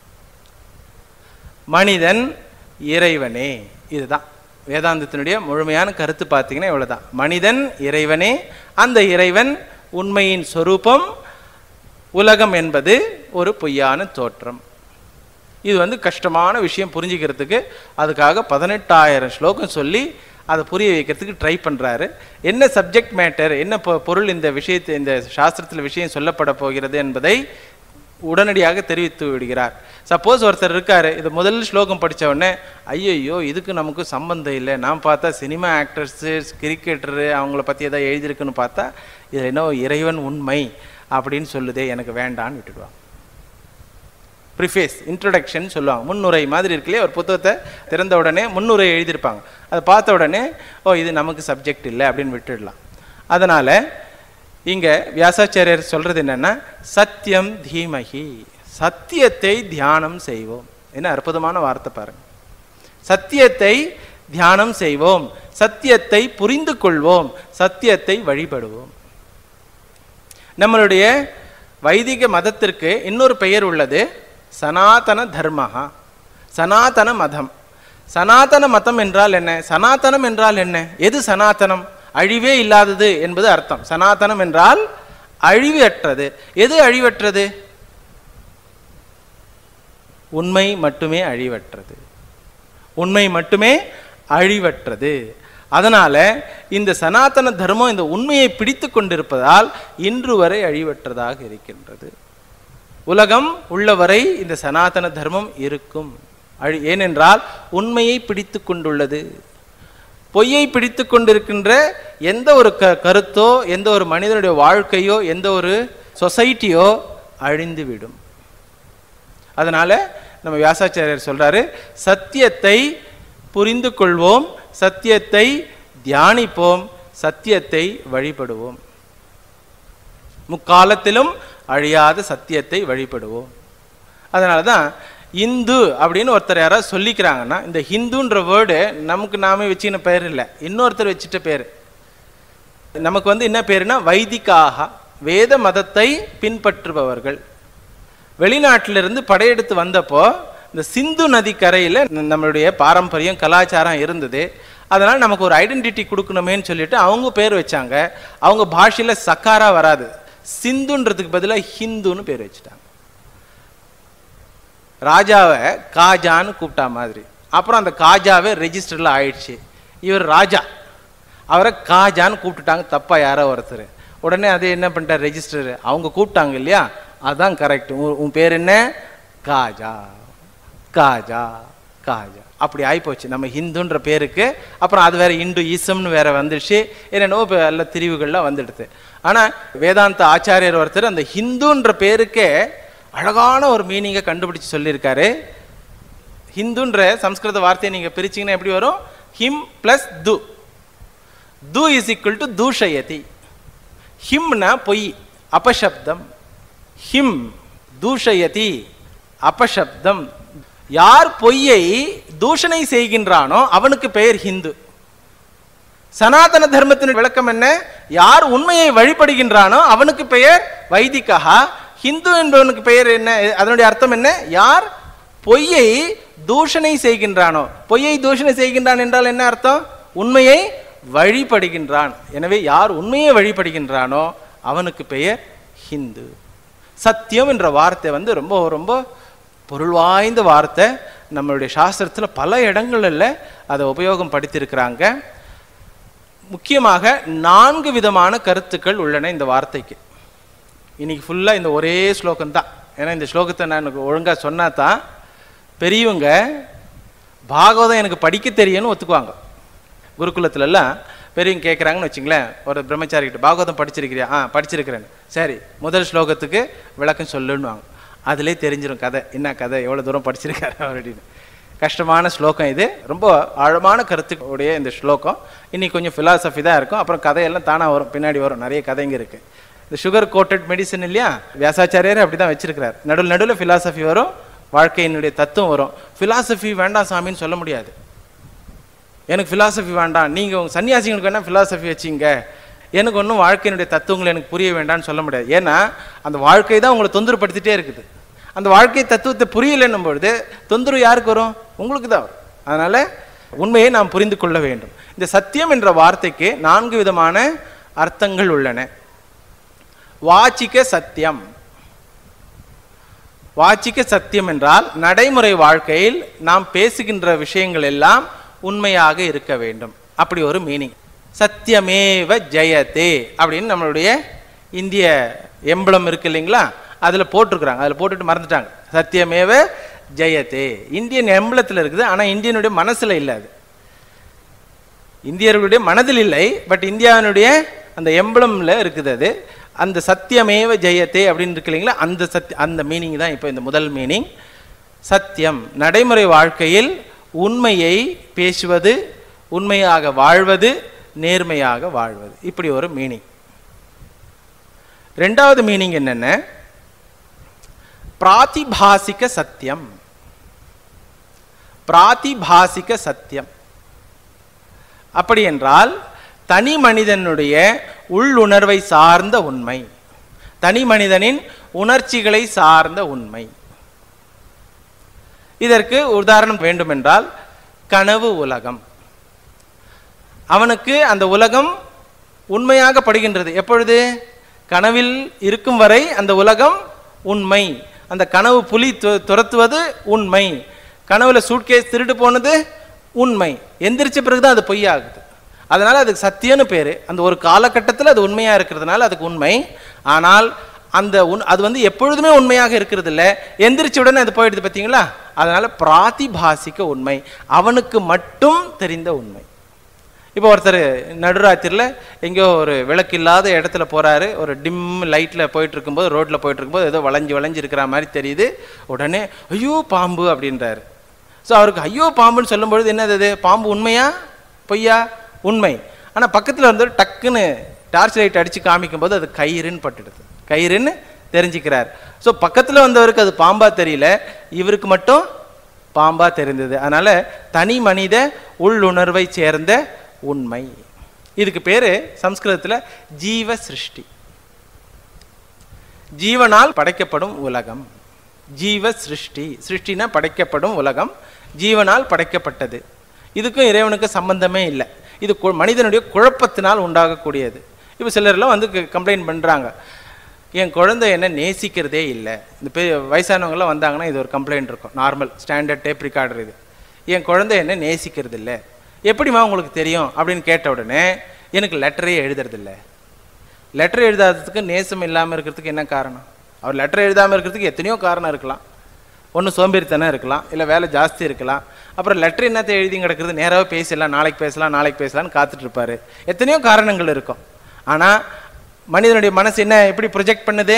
மனிதன் இறைவனே இதுதான் வேதாந்தத்தினுடைய முழுமையான கருத்து பார்த்தீங்கன்னா இவ்வளவுதான் மனிதன் இறைவனே அந்த இறைவன் உண்மையின் சொரூபம் உலகம் என்பது ஒரு பொய்யான தோற்றம் இது வந்து கஷ்டமான விஷயம் புரிஞ்சுக்கிறதுக்கு அதுக்காக பதினெட்டாயிரம் ஸ்லோகம் சொல்லி அதை புரிய வைக்கிறதுக்கு ட்ரை பண்ணுறாரு என்ன சப்ஜெக்ட் மேட்டர் என்ன பொ- பொருள் இந்த விஷயத்தை இந்த சாஸ்திரத்தில் விஷயம் சொல்லப்பட போகிறது என்பதை உடனடியாக தெரிவித்து விடுகிறார் சப்போஸ் ஒருத்தர் இருக்காரு இது முதல் ஸ்லோகம் படிச்ச உடனே ஐயையோ இதுக்கு நமக்கு சம்பந்தம் இல்லை நான் பார்த்தா சினிமா ஆக்டர்ஸு கிரிக்கெட்டரு அவங்கள பற்றி ஏதாவது எழுதியிருக்குன்னு பார்த்தா இதில் என்ன இறைவன் உண்மை அப்படின்னு சொல்லுதே எனக்கு வேண்டான்னு விட்டுடுவாங்க ப்ரிஃபேஸ் இன்ட்ரொடக்ஷன் சொல்லுவாங்க முன்னுரை மாதிரி இருக்குல்லையே ஒரு புத்தகத்தை திறந்த உடனே முன்னுரை எழுதியிருப்பாங்க அதை பார்த்த உடனே ஓ இது நமக்கு சப்ஜெக்ட் இல்லை அப்படின்னு விட்டுடலாம் அதனால் இங்கே வியாசாச்சாரியர் சொல்கிறது என்னென்னா சத்தியம் தீமகி சத்தியத்தை தியானம் செய்வோம் என்ன அற்புதமான வார்த்தை பாருங்க சத்தியத்தை தியானம் செய்வோம் சத்தியத்தை புரிந்து கொள்வோம் சத்தியத்தை வழிபடுவோம் நம்மளுடைய வைதிக மதத்திற்கு இன்னொரு பெயர் உள்ளது சனாதன தர்மஹா சனாதன மதம் சனாதன மதம் என்றால் என்ன சனாதனம் என்றால் என்ன எது சனாதனம் அழிவே இல்லாதது என்பது அர்த்தம் சனாதனம் என்றால் அழிவற்றது எது அழிவற்றது உண்மை மட்டுமே அழிவற்றது உண்மை மட்டுமே அழிவற்றது அதனால இந்த சனாதன தர்மம் இந்த உண்மையை பிடித்து கொண்டிருப்பதால் இன்று வரை அழிவற்றதாக இருக்கின்றது உலகம் உள்ளவரை இந்த சனாதன தர்மம் இருக்கும் அழி ஏனென்றால் உண்மையை பிடித்து கொண்டுள்ளது பொய்யை பிடித்து கொண்டிருக்கின்ற எந்த ஒரு க கருத்தோ எந்த ஒரு மனிதனுடைய வாழ்க்கையோ எந்த ஒரு சொசைட்டியோ அழிந்துவிடும் அதனால நம்ம வியாசாச்சாரியர் சொல்றாரு சத்தியத்தை புரிந்து கொள்வோம் சத்தியத்தை தியானிப்போம் சத்தியத்தை வழிபடுவோம் முக்காலத்திலும் அழியாத சத்தியத்தை வழிபடுவோம் அதனால தான் இந்து அப்படின்னு ஒருத்தர் யாராவது சொல்லிக்கிறாங்கன்னா இந்த ஹிந்துன்ற வேர்டு நமக்கு நாமே வச்சுக்கின பேர் இல்லை இன்னொருத்தர் வச்சுட்ட பேர் நமக்கு வந்து என்ன பேருனா வைதிகாக வேத மதத்தை பின்பற்றுபவர்கள் வெளிநாட்டிலிருந்து படையெடுத்து வந்தப்போ இந்த சிந்து நதி கரையில் நம்மளுடைய பாரம்பரியம் கலாச்சாரம் இருந்தது அதனால் நமக்கு ஒரு ஐடென்டிட்டி கொடுக்கணுமேன்னு சொல்லிட்டு அவங்க பேர் வச்சாங்க அவங்க பாஷையில் சக்காரா வராது சிந்துன்றதுக்கு பதிலாக ஹிந்துன்னு பேர் வச்சுட்டாங்க ராஜாவை காஜான்னு கூப்பிட்டா மாதிரி அப்புறம் அந்த காஜாவே ரெஜிஸ்டரில் ஆயிடுச்சு இவர் ராஜா அவரை காஜான்னு கூப்பிட்டுட்டாங்க தப்பா யாரோ ஒருத்தர் உடனே அது என்ன பண்ணிட்டார் ரெஜிஸ்டர் அவங்க கூப்பிட்டாங்க இல்லையா அதான் கரெக்ட் உன் பேர் என்ன காஜா காஜா காஜா அப்படி ஆயிப்போச்சு நம்ம ஹிந்துன்ற பேருக்கு அப்புறம் அது வேற இந்து ஈசம்னு வேற வந்துடுச்சு என்னென்னவோ இப்போ எல்லா திரிவுகள்லாம் வந்துடுது ஆனால் வேதாந்த ஆச்சாரியர் ஒருத்தர் அந்த ஹிந்துன்ற பேருக்கே அழகான ஒரு மீனிங்கை கண்டுபிடிச்சு சொல்லியிருக்காரு ஹிந்துன்ற சம்ஸ்கிருத வார்த்தையை நீங்கள் பிரிச்சீங்கன்னா எப்படி வரும் ஹிம் ப்ளஸ் து து இஸ் ஈக்குவல் டு தூஷயதி ஹிம்னா பொய் அபசப்தம் ஹிம் தூஷயதி அபசப்தம் யார் பொய்யை தூஷணை செய்கின்றானோ அவனுக்கு பெயர் ஹிந்து சனாதன தர்மத்தின் விளக்கம் என்ன யார் உண்மையை வழிபடுகின்றானோ அவனுக்கு பெயர் வைதிகா ஹிந்து என்பவனுக்கு பெயர் என்ன அதனுடைய அர்த்தம் என்ன யார் பொய்யை தூஷணை செய்கின்றானோ பொய்யை தூஷணை செய்கின்றான் என்றால் என்ன அர்த்தம் உண்மையை வழிபடுகின்றான் எனவே யார் உண்மையை வழிபடுகின்றானோ அவனுக்கு பெயர் ஹிந்து சத்தியம் என்ற வார்த்தை வந்து ரொம்ப ரொம்ப பொருள் வாய்ந்த வார்த்தை நம்மளுடைய சாஸ்திரத்தில் பல இடங்களில் அதை உபயோகம் படுத்தியிருக்கிறாங்க முக்கியமாக நான்கு விதமான கருத்துக்கள் உள்ளன இந்த வார்த்தைக்கு இன்னைக்கு ஃபுல்லாக இந்த ஒரே ஸ்லோகம் தான் ஏன்னா இந்த ஸ்லோகத்தை நான் எனக்கு ஒழுங்காக சொன்னா தான் பெரியவங்க பாகவதம் எனக்கு படிக்க தெரியும்னு ஒத்துக்குவாங்க குருகுலத்துலலாம் பெரியவங்க கேட்குறாங்கன்னு வச்சுங்களேன் ஒரு பிரம்மச்சாரி கிட்ட பாகவதம் படிச்சிருக்கிறியா ஆ படிச்சிருக்கிறேன் சரி முதல் ஸ்லோகத்துக்கு விளக்கம் சொல்லுன்னுவாங்க அதிலே தெரிஞ்சிடும் கதை என்ன கதை எவ்வளோ தூரம் படிச்சிருக்காரு அவர் அப்படின்னு கஷ்டமான ஸ்லோகம் இது ரொம்ப ஆழமான கருத்து உடைய இந்த ஸ்லோகம் இன்னைக்கு கொஞ்சம் ஃபிலாசபி தான் இருக்கும் அப்புறம் கதையெல்லாம் தானாக வரும் பின்னாடி வரும் நிறைய கதைங்க இருக்கு இந்த சுகர் கோட்டட் மெடிசன் இல்லையா வியாசாச்சாரியர் அப்படி தான் வச்சிருக்கிறார் நடுவில் நடுவில் ஃபிலாசபி வரும் வாழ்க்கையினுடைய தத்துவம் வரும் ஃபிலாசபி வேண்டாம் சாமின்னு சொல்ல முடியாது எனக்கு ஃபிலாசபி வேண்டாம் நீங்கள் உங்கள் சன்னியாசிங்களுக்கு வேணால் ஃபிலாசபி வச்சிங்க எனக்கு ஒன்றும் வாழ்க்கையினுடைய தத்துவங்கள் எனக்கு புரிய வேண்டாம்னு சொல்ல முடியாது ஏன்னா அந்த வாழ்க்கை தான் உங்களை தொந்தரப்படுத்திட்டே இருக்குது அந்த வாழ்க்கை தத்துவத்தை புரியலைன்னும் பொழுது தொந்தரவு யாருக்கு வரும் உங்களுக்கு தான் வரும் அதனால் உண்மையை நாம் புரிந்து கொள்ள வேண்டும் இந்த சத்தியம் என்ற வார்த்தைக்கு நான்கு விதமான அர்த்தங்கள் உள்ளன வாச்சிக்க சத்தியம் வாச்சிக்க சத்தியம் என்றால் நடைமுறை வாழ்க்கையில் நாம் பேசுகின்ற விஷயங்கள் எல்லாம் உண்மையாக இருக்க வேண்டும் அப்படி ஒரு மீனிங் சத்தியமேவ ஜெயதே அப்படின்னு நம்மளுடைய இந்திய எம்பளம் இருக்கு இல்லைங்களா அதில் போட்டிருக்கிறாங்க அதில் போட்டுட்டு மறந்துட்டாங்க சத்தியமேவ ஜெயதே இந்தியன் எம்பளத்தில் இருக்குது ஆனால் இந்தியனுடைய மனசில் இல்லை அது இந்தியர்களுடைய மனதில் இல்லை பட் இந்தியாவினுடைய அந்த எம்பளம்ல இருக்குது அது அந்த சத்தியமேவ ஜெயத்தே அப்படின்னு இருக்கு இல்லைங்களா அந்த சத் அந்த மீனிங் தான் இப்போ இந்த முதல் மீனிங் சத்தியம் நடைமுறை வாழ்க்கையில் உண்மையை பேசுவது உண்மையாக வாழ்வது நேர்மையாக வாழ்வது இப்படி ஒரு மீனிங் ரெண்டாவது மீனிங் என்னென்ன பிராதிபாசிக சத்தியம் பிராதிபாசிக சத்தியம் அப்படி என்றால் தனி மனிதனுடைய உள்ளுணர்வை சார்ந்த உண்மை தனி மனிதனின் உணர்ச்சிகளை சார்ந்த உண்மை இதற்கு உதாரணம் வேண்டுமென்றால் கனவு உலகம் அவனுக்கு அந்த உலகம் உண்மையாக படுகின்றது எப்பொழுது கனவில் இருக்கும் வரை அந்த உலகம் உண்மை அந்த கனவு புலி து- துரத்துவது உண்மை கனவுல சூட்கேஸ் திருடு போனது உண்மை எந்திரிச்ச பிறகு தான் அது பொய்யாகுது அதனால அதுக்கு சத்தியம்னு பேர் அந்த ஒரு காலகட்டத்தில் அது உண்மையாக இருக்கிறதுனால அதுக்கு உண்மை ஆனால் அந்த உண் அது வந்து எப்பொழுதுமே உண்மையாக இருக்கிறது இல்லை எந்திரிச்ச உடனே அது போயிடுது பார்த்தீங்களா அதனால பிராதிபாசிக்க உண்மை அவனுக்கு மட்டும் தெரிந்த உண்மை இப்போ ஒருத்தர் நடுராத்திரியில் எங்கேயோ ஒரு விளக்கு இல்லாத இடத்துல போறாரு ஒரு டிம் லைட்டில் போயிட்டு இருக்கும்போது ரோட்டில் போயிட்டு இருக்கும்போது ஏதோ வளைஞ்சு வளைஞ்சு இருக்கிற மாதிரி தெரியுது உடனே ஐயோ பாம்பு அப்படின்றாரு ஸோ அவருக்கு ஐயோ பாம்புன்னு சொல்லும்பொழுது என்னது அது பாம்பு உண்மையா பொய்யா உண்மை ஆனால் பக்கத்தில் வந்து டக்குன்னு டார்ச் லைட் அடித்து காமிக்கும்போது அது கயிறுன்னு பட்டுடுது கயிறுன்னு தெரிஞ்சுக்கிறார் ஸோ பக்கத்தில் வந்தவருக்கு அது பாம்பா தெரியல இவருக்கு மட்டும் பாம்பா தெரிந்தது அதனால தனி மனித உள்ளுணர்வை சேர்ந்த உண்மை இதுக்கு பேரு சம்ஸ்கிருதத்துல ஜீவ சிருஷ்டி ஜீவனால் படைக்கப்படும் உலகம் ஜீவ சிருஷ்டி சிருஷ்டினா படைக்கப்படும் உலகம் ஜீவனால் படைக்கப்பட்டது இதுக்கும் இறைவனுக்கும் சம்பந்தமே இல்லை இது கு- மனிதனுடைய குழப்பத்தினால் உண்டாகக்கூடியது இப்போ சிலர்லாம் வந்து கம்ப்ளைண்ட் பண்றாங்க என் குழந்தை என்ன நேசிக்கிறதே இல்லை இந்த பெரிய வயசானவங்கலாம் வந்தாங்கன்னா இது ஒரு கம்ப்ளைண்ட் இருக்கும் நார்மல் ஸ்டாண்டர்ட் டேப் ரெக்கார்டர் இது என் குழந்தை என்ன நேசிக்கிறது இல்லை எப்படிம்மா உங்களுக்கு தெரியும் அப்படின்னு கேட்ட உடனே எனக்கு லெட்டரே எழுதுறதில்ல லெட்டர் எழுதாததுக்கு நேசம் இல்லாமல் இருக்கிறதுக்கு என்ன காரணம் அவர் லெட்டர் எழுதாமல் இருக்கிறதுக்கு எத்தனையோ காரணம் இருக்கலாம் ஒன்று சோம்பேறித்தனம் இருக்கலாம் இல்லை வேலை ஜாஸ்தி இருக்கலாம் அப்புறம் லெட்டர் என்னத்தை எழுதி கிடக்கிறது நேராக பேசலாம் நாளைக்கு பேசலாம் நாளைக்கு பேசலாம்னு காத்துட்டு இருப்பாரு எத்தனையோ காரணங்கள் இருக்கும் ஆனால் மனிதனுடைய மனசு என்ன எப்படி ப்ரொஜெக்ட் பண்ணுது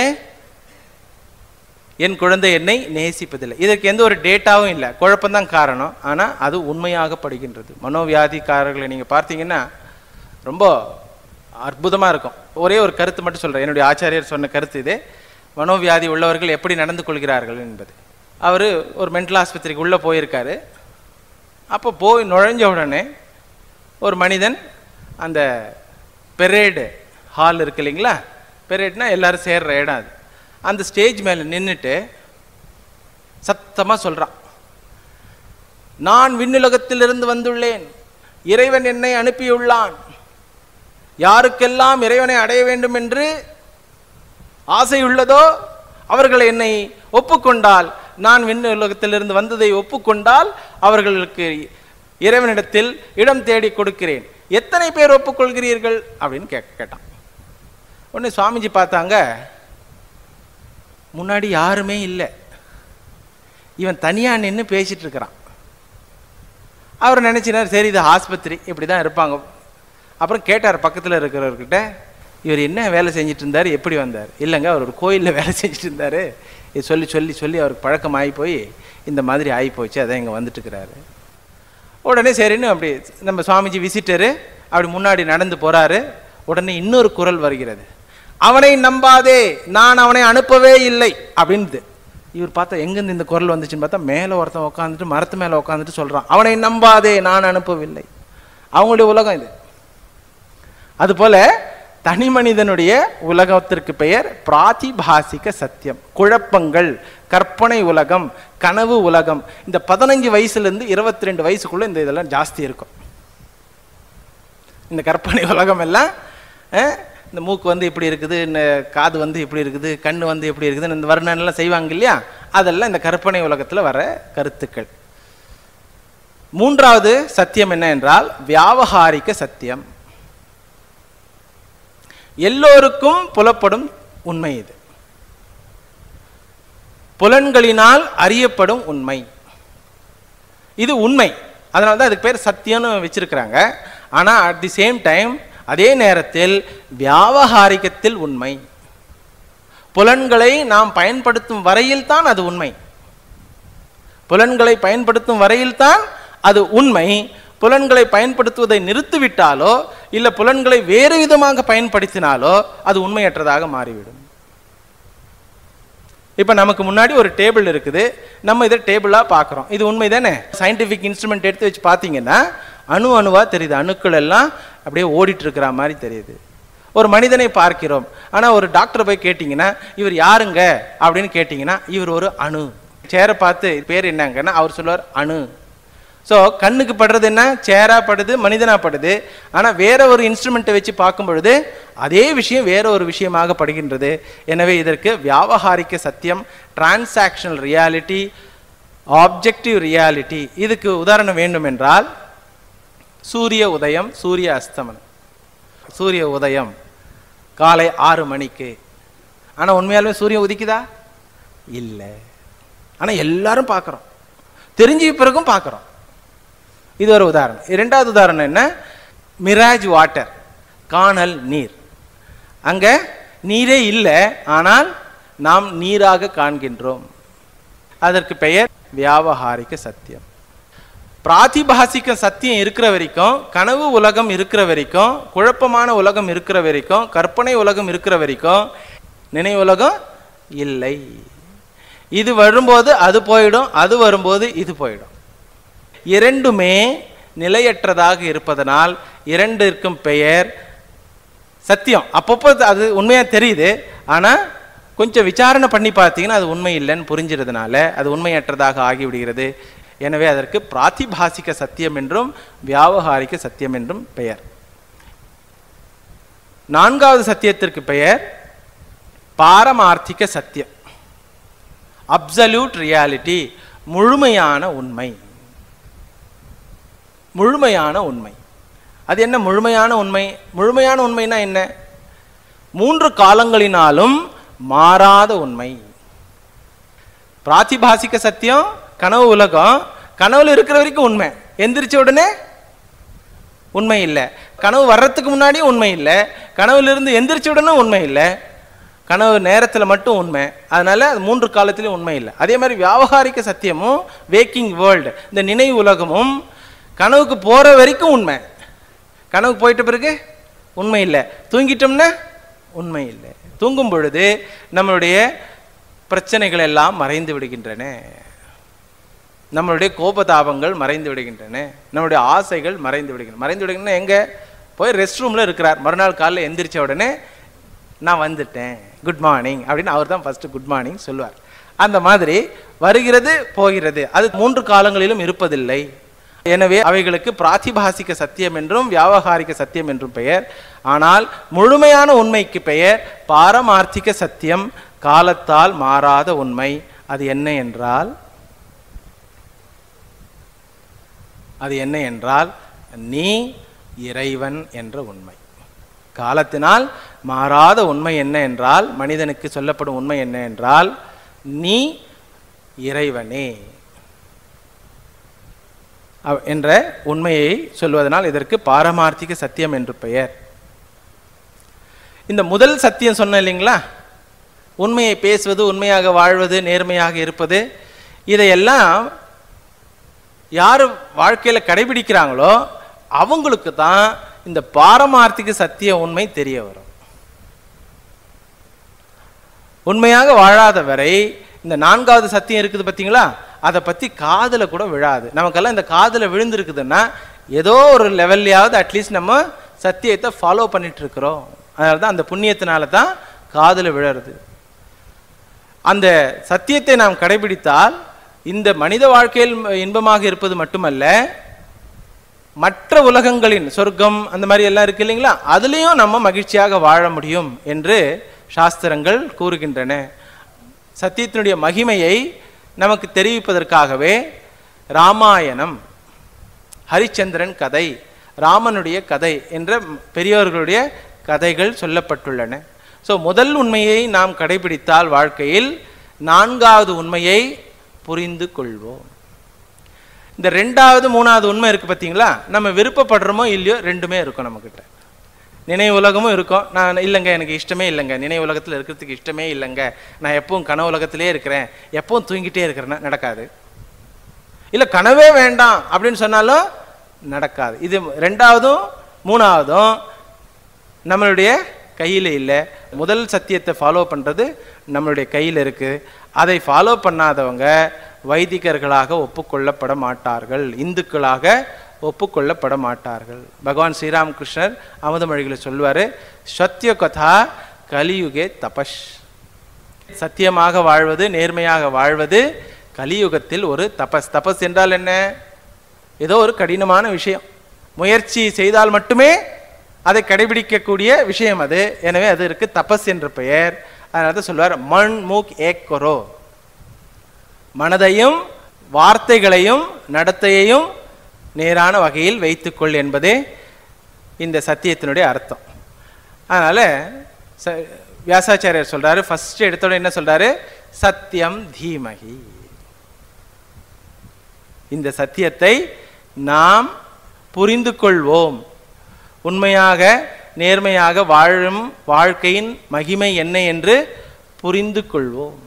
என் குழந்தை என்னை நேசிப்பதில்லை இதற்கு எந்த ஒரு டேட்டாவும் இல்லை குழப்பம்தான் காரணம் ஆனால் அது உண்மையாகப்படுகின்றது மனோவியாதிக்காரர்களை நீங்கள் பார்த்தீங்கன்னா ரொம்ப அற்புதமாக இருக்கும் ஒரே ஒரு கருத்து மட்டும் சொல்கிறேன் என்னுடைய ஆச்சாரியர் சொன்ன கருத்து இது மனோவியாதி உள்ளவர்கள் எப்படி நடந்து கொள்கிறார்கள் என்பது அவர் ஒரு மென்டல் ஆஸ்பத்திரிக்கு உள்ளே போயிருக்காரு அப்போ போய் நுழைஞ்ச உடனே ஒரு மனிதன் அந்த பெரேடு ஹால் இருக்கு இல்லைங்களா பெரேட்னா எல்லாரும் சேர்ற இடம் அது அந்த ஸ்டேஜ் மேலே நின்றுட்டு சத்தமாக சொல்கிறான் நான் விண்ணுலகத்திலிருந்து வந்துள்ளேன் இறைவன் என்னை அனுப்பியுள்ளான் யாருக்கெல்லாம் இறைவனை அடைய வேண்டும் என்று ஆசை உள்ளதோ அவர்கள் என்னை ஒப்புக்கொண்டால் நான் விண்ணுலகத்திலிருந்து வந்ததை ஒப்புக்கொண்டால் அவர்களுக்கு இறைவனிடத்தில் இடம் தேடி கொடுக்கிறேன் எத்தனை பேர் ஒப்புக்கொள்கிறீர்கள் அப்படின்னு கேட்க கேட்டான் உடனே சுவாமிஜி பார்த்தாங்க முன்னாடி யாருமே இல்லை இவன் தனியா நின்று பேசிட்டு இருக்கிறான் அவர் நினைச்சினார் சரி இது ஆஸ்பத்திரி இப்படி தான் இருப்பாங்க அப்புறம் கேட்டார் பக்கத்தில் இருக்கிறவர்கிட்ட இவர் என்ன வேலை செஞ்சுட்டு இருந்தார் எப்படி வந்தார் இல்லைங்க அவர் ஒரு கோயிலில் வேலை செஞ்சுட்டு இருந்தார் இது சொல்லி சொல்லி சொல்லி அவருக்கு பழக்கம் ஆகி போய் இந்த மாதிரி ஆகி போச்சு அதான் இங்கே வந்துட்டு இருக்கிறாரு உடனே சரின்னு அப்படி நம்ம சுவாமிஜி விசிட்டரு அப்படி முன்னாடி நடந்து போறாரு உடனே இன்னொரு குரல் வருகிறது அவனை நம்பாதே நான் அவனை அனுப்பவே இல்லை அப்படின்து இவர் பார்த்தா எங்கேருந்து இந்த குரல் வந்துச்சுன்னு பார்த்தா மேலே ஒருத்தன் உட்காந்துட்டு மரத்து மேலே உட்காந்துட்டு சொல்றான் அவனை நம்பாதே நான் அனுப்பவில்லை அவங்களுடைய உலகம் இது அதுபோல தனி மனிதனுடைய உலகத்திற்கு பெயர் பிராதிபாசிக சத்தியம் குழப்பங்கள் கற்பனை உலகம் கனவு உலகம் இந்த பதினஞ்சு வயசுல இருந்து இருபத்தி ரெண்டு வயசுக்குள்ள இந்த இதெல்லாம் ஜாஸ்தி இருக்கும் இந்த கற்பனை உலகம் எல்லாம் அஹ், இந்த மூக்கு வந்து இப்படி இருக்குது இந்த காது வந்து இப்படி இருக்குது கண்ணு வந்து இப்படி இருக்குது இந்த வர்ணனை எல்லாம் செய்வாங்க இல்லையா அதெல்லாம் இந்த கற்பனை உலகத்துல வர கருத்துக்கள் மூன்றாவது சத்தியம் என்ன என்றால் வியாவகாரிக சத்தியம் எல்லோருக்கும் புலப்படும் உண்மை இது புலன்களினால் அறியப்படும் உண்மை இது உண்மை அதனால தான் அதுக்கு பேர் சத்தியம்னு வச்சிருக்கிறாங்க ஆனால் அட் தி சேம் டைம் அதே நேரத்தில் வியாவகாரிகத்தில் உண்மை புலன்களை நாம் பயன்படுத்தும் வரையில் தான் அது உண்மை புலன்களை பயன்படுத்தும் வரையில் தான் அது உண்மை புலன்களை பயன்படுத்துவதை நிறுத்திவிட்டாலோ இல்ல புலன்களை வேறு விதமாக பயன்படுத்தினாலோ அது உண்மையற்றதாக மாறிவிடும் இப்ப நமக்கு முன்னாடி ஒரு டேபிள் இருக்குது நம்ம இதை டேபிளா பார்க்குறோம் இது உண்மை தானே சயின்டிஃபிக் இன்ஸ்ட்ருமெண்ட் எடுத்து வச்சு பார்த்தீங்கன்னா அணு அணுவா தெரியுது அணுக்கள் எல்லாம் அப்படியே ஓடிட்டு இருக்கிற மாதிரி தெரியுது ஒரு மனிதனை பார்க்கிறோம் ஆனா ஒரு டாக்டர் போய் கேட்டிங்கன்னா இவர் யாருங்க அப்படின்னு கேட்டிங்கன்னா இவர் ஒரு அணு சேரை பார்த்து பேர் என்னங்கன்னா அவர் சொல்லுவார் அணு ஸோ கண்ணுக்கு படுறது என்ன சேரா படுது மனிதனா படுது ஆனா வேற ஒரு இன்ஸ்ட்ருமெண்ட்டை வச்சு பார்க்கும் பொழுது அதே விஷயம் வேற ஒரு விஷயமாக படுகின்றது எனவே இதற்கு வியாவகாரிக சத்தியம் டிரான்சாக்ஷனல் ரியாலிட்டி ஆப்ஜெக்டிவ் ரியாலிட்டி இதுக்கு உதாரணம் வேண்டும் என்றால் சூரிய உதயம் சூரிய அஸ்தமனம் சூரிய உதயம் காலை ஆறு மணிக்கு ஆனால் உண்மையாலுமே சூரியன் உதிக்குதா இல்லை ஆனால் எல்லாரும் பார்க்குறோம் தெரிஞ்ச பிறகும் பார்க்குறோம் இது ஒரு உதாரணம் இரண்டாவது உதாரணம் என்ன மிராஜ் வாட்டர் காணல் நீர் அங்கே நீரே இல்லை ஆனால் நாம் நீராக காண்கின்றோம் அதற்கு பெயர் வியாவகாரிக சத்தியம் பிராதிபாசிக்க சத்தியம் இருக்கிற வரைக்கும் கனவு உலகம் இருக்கிற வரைக்கும் குழப்பமான உலகம் இருக்கிற வரைக்கும் கற்பனை உலகம் இருக்கிற வரைக்கும் நினைவு உலகம் இல்லை இது வரும்போது அது போயிடும் அது வரும்போது இது போயிடும் இரண்டுமே நிலையற்றதாக இருப்பதனால் இரண்டிற்கும் பெயர் சத்தியம் அப்பப்போ அது உண்மையாக தெரியுது ஆனால் கொஞ்சம் விசாரணை பண்ணி பார்த்தீங்கன்னா அது உண்மை இல்லைன்னு புரிஞ்சிறதுனால அது உண்மையற்றதாக ஆகிவிடுகிறது எனவே அதற்கு பிராத்திபாசிக சத்தியம் என்றும் வியாவகாரிக சத்தியம் என்றும் பெயர் நான்காவது சத்தியத்திற்கு பெயர் பாரமார்த்திக சத்தியம் அப்சல்யூட் ரியாலிட்டி முழுமையான உண்மை முழுமையான உண்மை அது என்ன முழுமையான உண்மை முழுமையான உண்மைனா என்ன மூன்று காலங்களினாலும் மாறாத உண்மை பிராத்திபாசிக சத்தியம் கனவு உலகம் கனவுல இருக்கிற வரைக்கும் உண்மை எந்திரிச்ச உடனே உண்மை இல்லை கனவு வர்றதுக்கு முன்னாடியும் உண்மை இல்லை கனவுல இருந்து எந்திரிச்ச உடனே உண்மை இல்லை கனவு நேரத்தில் மட்டும் உண்மை அதனால அது மூன்று காலத்திலும் உண்மை இல்லை அதே மாதிரி வியாவகாரிக சத்தியமும் வேக்கிங் வேர்ல்டு இந்த நினைவு உலகமும் கனவுக்கு போகிற வரைக்கும் உண்மை கனவுக்கு போயிட்ட பிறகு உண்மை இல்லை தூங்கிட்டோம்னா உண்மை இல்லை தூங்கும் பொழுது நம்மளுடைய பிரச்சனைகள் எல்லாம் மறைந்து விடுகின்றன நம்மளுடைய கோபதாபங்கள் மறைந்து விடுகின்றன நம்மளுடைய ஆசைகள் மறைந்து விடுகின்றன மறைந்து விடுகின்றன எங்கே போய் ரெஸ்ட் ரூமில் இருக்கிறார் மறுநாள் காலையில் எந்திரிச்ச உடனே நான் வந்துட்டேன் குட் மார்னிங் அப்படின்னு அவர் தான் ஃபஸ்ட்டு குட் மார்னிங் சொல்லுவார் அந்த மாதிரி வருகிறது போகிறது அது மூன்று காலங்களிலும் இருப்பதில்லை எனவே அவைகளுக்கு பிராத்திபாசிக சத்தியம் என்றும் வியாவகாரிக சத்தியம் என்றும் பெயர் ஆனால் முழுமையான உண்மைக்கு பெயர் பாரமார்த்திக சத்தியம் காலத்தால் மாறாத உண்மை அது என்ன என்றால் அது என்ன என்றால் நீ இறைவன் என்ற உண்மை காலத்தினால் மாறாத உண்மை என்ன என்றால் மனிதனுக்கு சொல்லப்படும் உண்மை என்ன என்றால் நீ இறைவனே அவ்- என்ற உண்மையை சொல்வதனால் இதற்கு பாரமார்த்திக சத்தியம் என்று பெயர் இந்த முதல் சத்தியம் சொன்னேன் இல்லைங்களா உண்மையை பேசுவது உண்மையாக வாழ்வது நேர்மையாக இருப்பது இதையெல்லாம் யார் வாழ்க்கையில் கடைபிடிக்கிறாங்களோ அவங்களுக்கு தான் இந்த பாரமார்த்திக சத்திய உண்மை தெரிய வரும் உண்மையாக வாழாத வரை இந்த நான்காவது சத்தியம் இருக்குது பார்த்தீங்களா அதை பற்றி காதில் கூட விழாது நமக்கெல்லாம் இந்த காதில் விழுந்திருக்குதுன்னா ஏதோ ஒரு லெவல்லையாவது அட்லீஸ்ட் நம்ம சத்தியத்தை ஃபாலோ பண்ணிட்டு இருக்கிறோம் அதனால தான் அந்த புண்ணியத்தினால தான் காதில் விழறது அந்த சத்தியத்தை நாம் கடைபிடித்தால் இந்த மனித வாழ்க்கையில் இன்பமாக இருப்பது மட்டுமல்ல மற்ற உலகங்களின் சொர்க்கம் அந்த மாதிரி எல்லாம் இருக்கு இல்லைங்களா அதுலேயும் நம்ம மகிழ்ச்சியாக வாழ முடியும் என்று சாஸ்திரங்கள் கூறுகின்றன சத்தியத்தினுடைய மகிமையை நமக்கு தெரிவிப்பதற்காகவே ராமாயணம் ஹரிச்சந்திரன் கதை ராமனுடைய கதை என்ற பெரியவர்களுடைய கதைகள் சொல்லப்பட்டுள்ளன ஸோ முதல் உண்மையை நாம் கடைபிடித்தால் வாழ்க்கையில் நான்காவது உண்மையை புரிந்து கொள்வோம் இந்த ரெண்டாவது மூணாவது உண்மை இருக்கு பார்த்தீங்களா நம்ம விருப்பப்படுறோமோ இல்லையோ ரெண்டுமே இருக்கும் நம்மக்கிட்ட நினைவு உலகமும் இருக்கும் நான் இல்லைங்க எனக்கு இஷ்டமே இல்லைங்க நினைவு உலகத்தில் இருக்கிறதுக்கு இஷ்டமே இல்லைங்க நான் எப்பவும் கனவு உலகத்திலே இருக்கிறேன் எப்பவும் தூங்கிட்டே இருக்கிறேன்னா நடக்காது இல்லை கனவே வேண்டாம் அப்படின்னு சொன்னாலும் நடக்காது இது ரெண்டாவதும் மூணாவதும் நம்மளுடைய கையில் இல்லை முதல் சத்தியத்தை ஃபாலோ பண்ணுறது நம்மளுடைய கையில் இருக்குது அதை ஃபாலோ பண்ணாதவங்க வைதிகர்களாக ஒப்புக்கொள்ளப்பட மாட்டார்கள் இந்துக்களாக ஒப்புக்கொள்ளப்பட மாட்டார்கள் பகவான் ஸ்ரீராமகிருஷ்ணர் அமுதமொழிகளை சொல்வார் சத்திய கதா கலியுகே தபஷ் சத்தியமாக வாழ்வது நேர்மையாக வாழ்வது கலியுகத்தில் ஒரு தபஸ் தபஸ் என்றால் என்ன ஏதோ ஒரு கடினமான விஷயம் முயற்சி செய்தால் மட்டுமே அதை கடைபிடிக்கக்கூடிய விஷயம் அது எனவே அதற்கு தபஸ் என்ற பெயர் அதனால தான் சொல்வார் மண் மூக் ஏக் கொரோ மனதையும் வார்த்தைகளையும் நடத்தையையும் நேரான வகையில் வைத்துக்கொள் என்பதே இந்த சத்தியத்தினுடைய அர்த்தம் அதனால ச வியாசாச்சாரியர் சொல்றாரு ஃபர்ஸ்ட் எடுத்தோட என்ன சொல்றாரு சத்தியம் தீமகி இந்த சத்தியத்தை நாம் புரிந்து கொள்வோம் உண்மையாக நேர்மையாக வாழும் வாழ்க்கையின் மகிமை என்ன என்று புரிந்து கொள்வோம்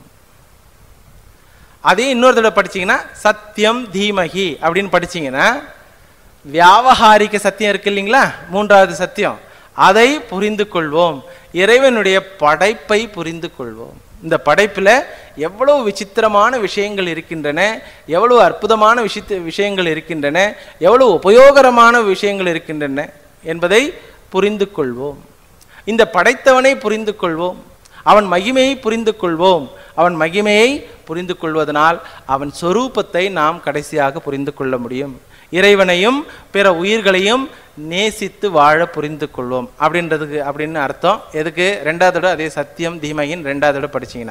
அதே இன்னொரு தடவை படிச்சீங்கன்னா சத்தியம் தீமகி அப்படின்னு படிச்சீங்கன்னா வியாவகாரிக சத்தியம் இருக்கு இல்லைங்களா மூன்றாவது சத்தியம் அதை புரிந்து கொள்வோம் இறைவனுடைய படைப்பை புரிந்து கொள்வோம் இந்த படைப்பில் எவ்வளவு விசித்திரமான விஷயங்கள் இருக்கின்றன எவ்வளவு அற்புதமான விஷித்த விஷயங்கள் இருக்கின்றன எவ்வளவு உபயோகரமான விஷயங்கள் இருக்கின்றன என்பதை புரிந்து கொள்வோம் இந்த படைத்தவனை புரிந்து கொள்வோம் அவன் மகிமையை புரிந்து கொள்வோம் அவன் மகிமையை புரிந்து கொள்வதனால் அவன் சொரூபத்தை நாம் கடைசியாக புரிந்து கொள்ள முடியும் இறைவனையும் பிற உயிர்களையும் நேசித்து வாழ புரிந்து கொள்வோம் அப்படின்றதுக்கு அப்படின்னு அர்த்தம் எதுக்கு ரெண்டாவது தடவை அதே சத்தியம் தீமையின் ரெண்டாவது தடவை படிச்சீங்கன்னா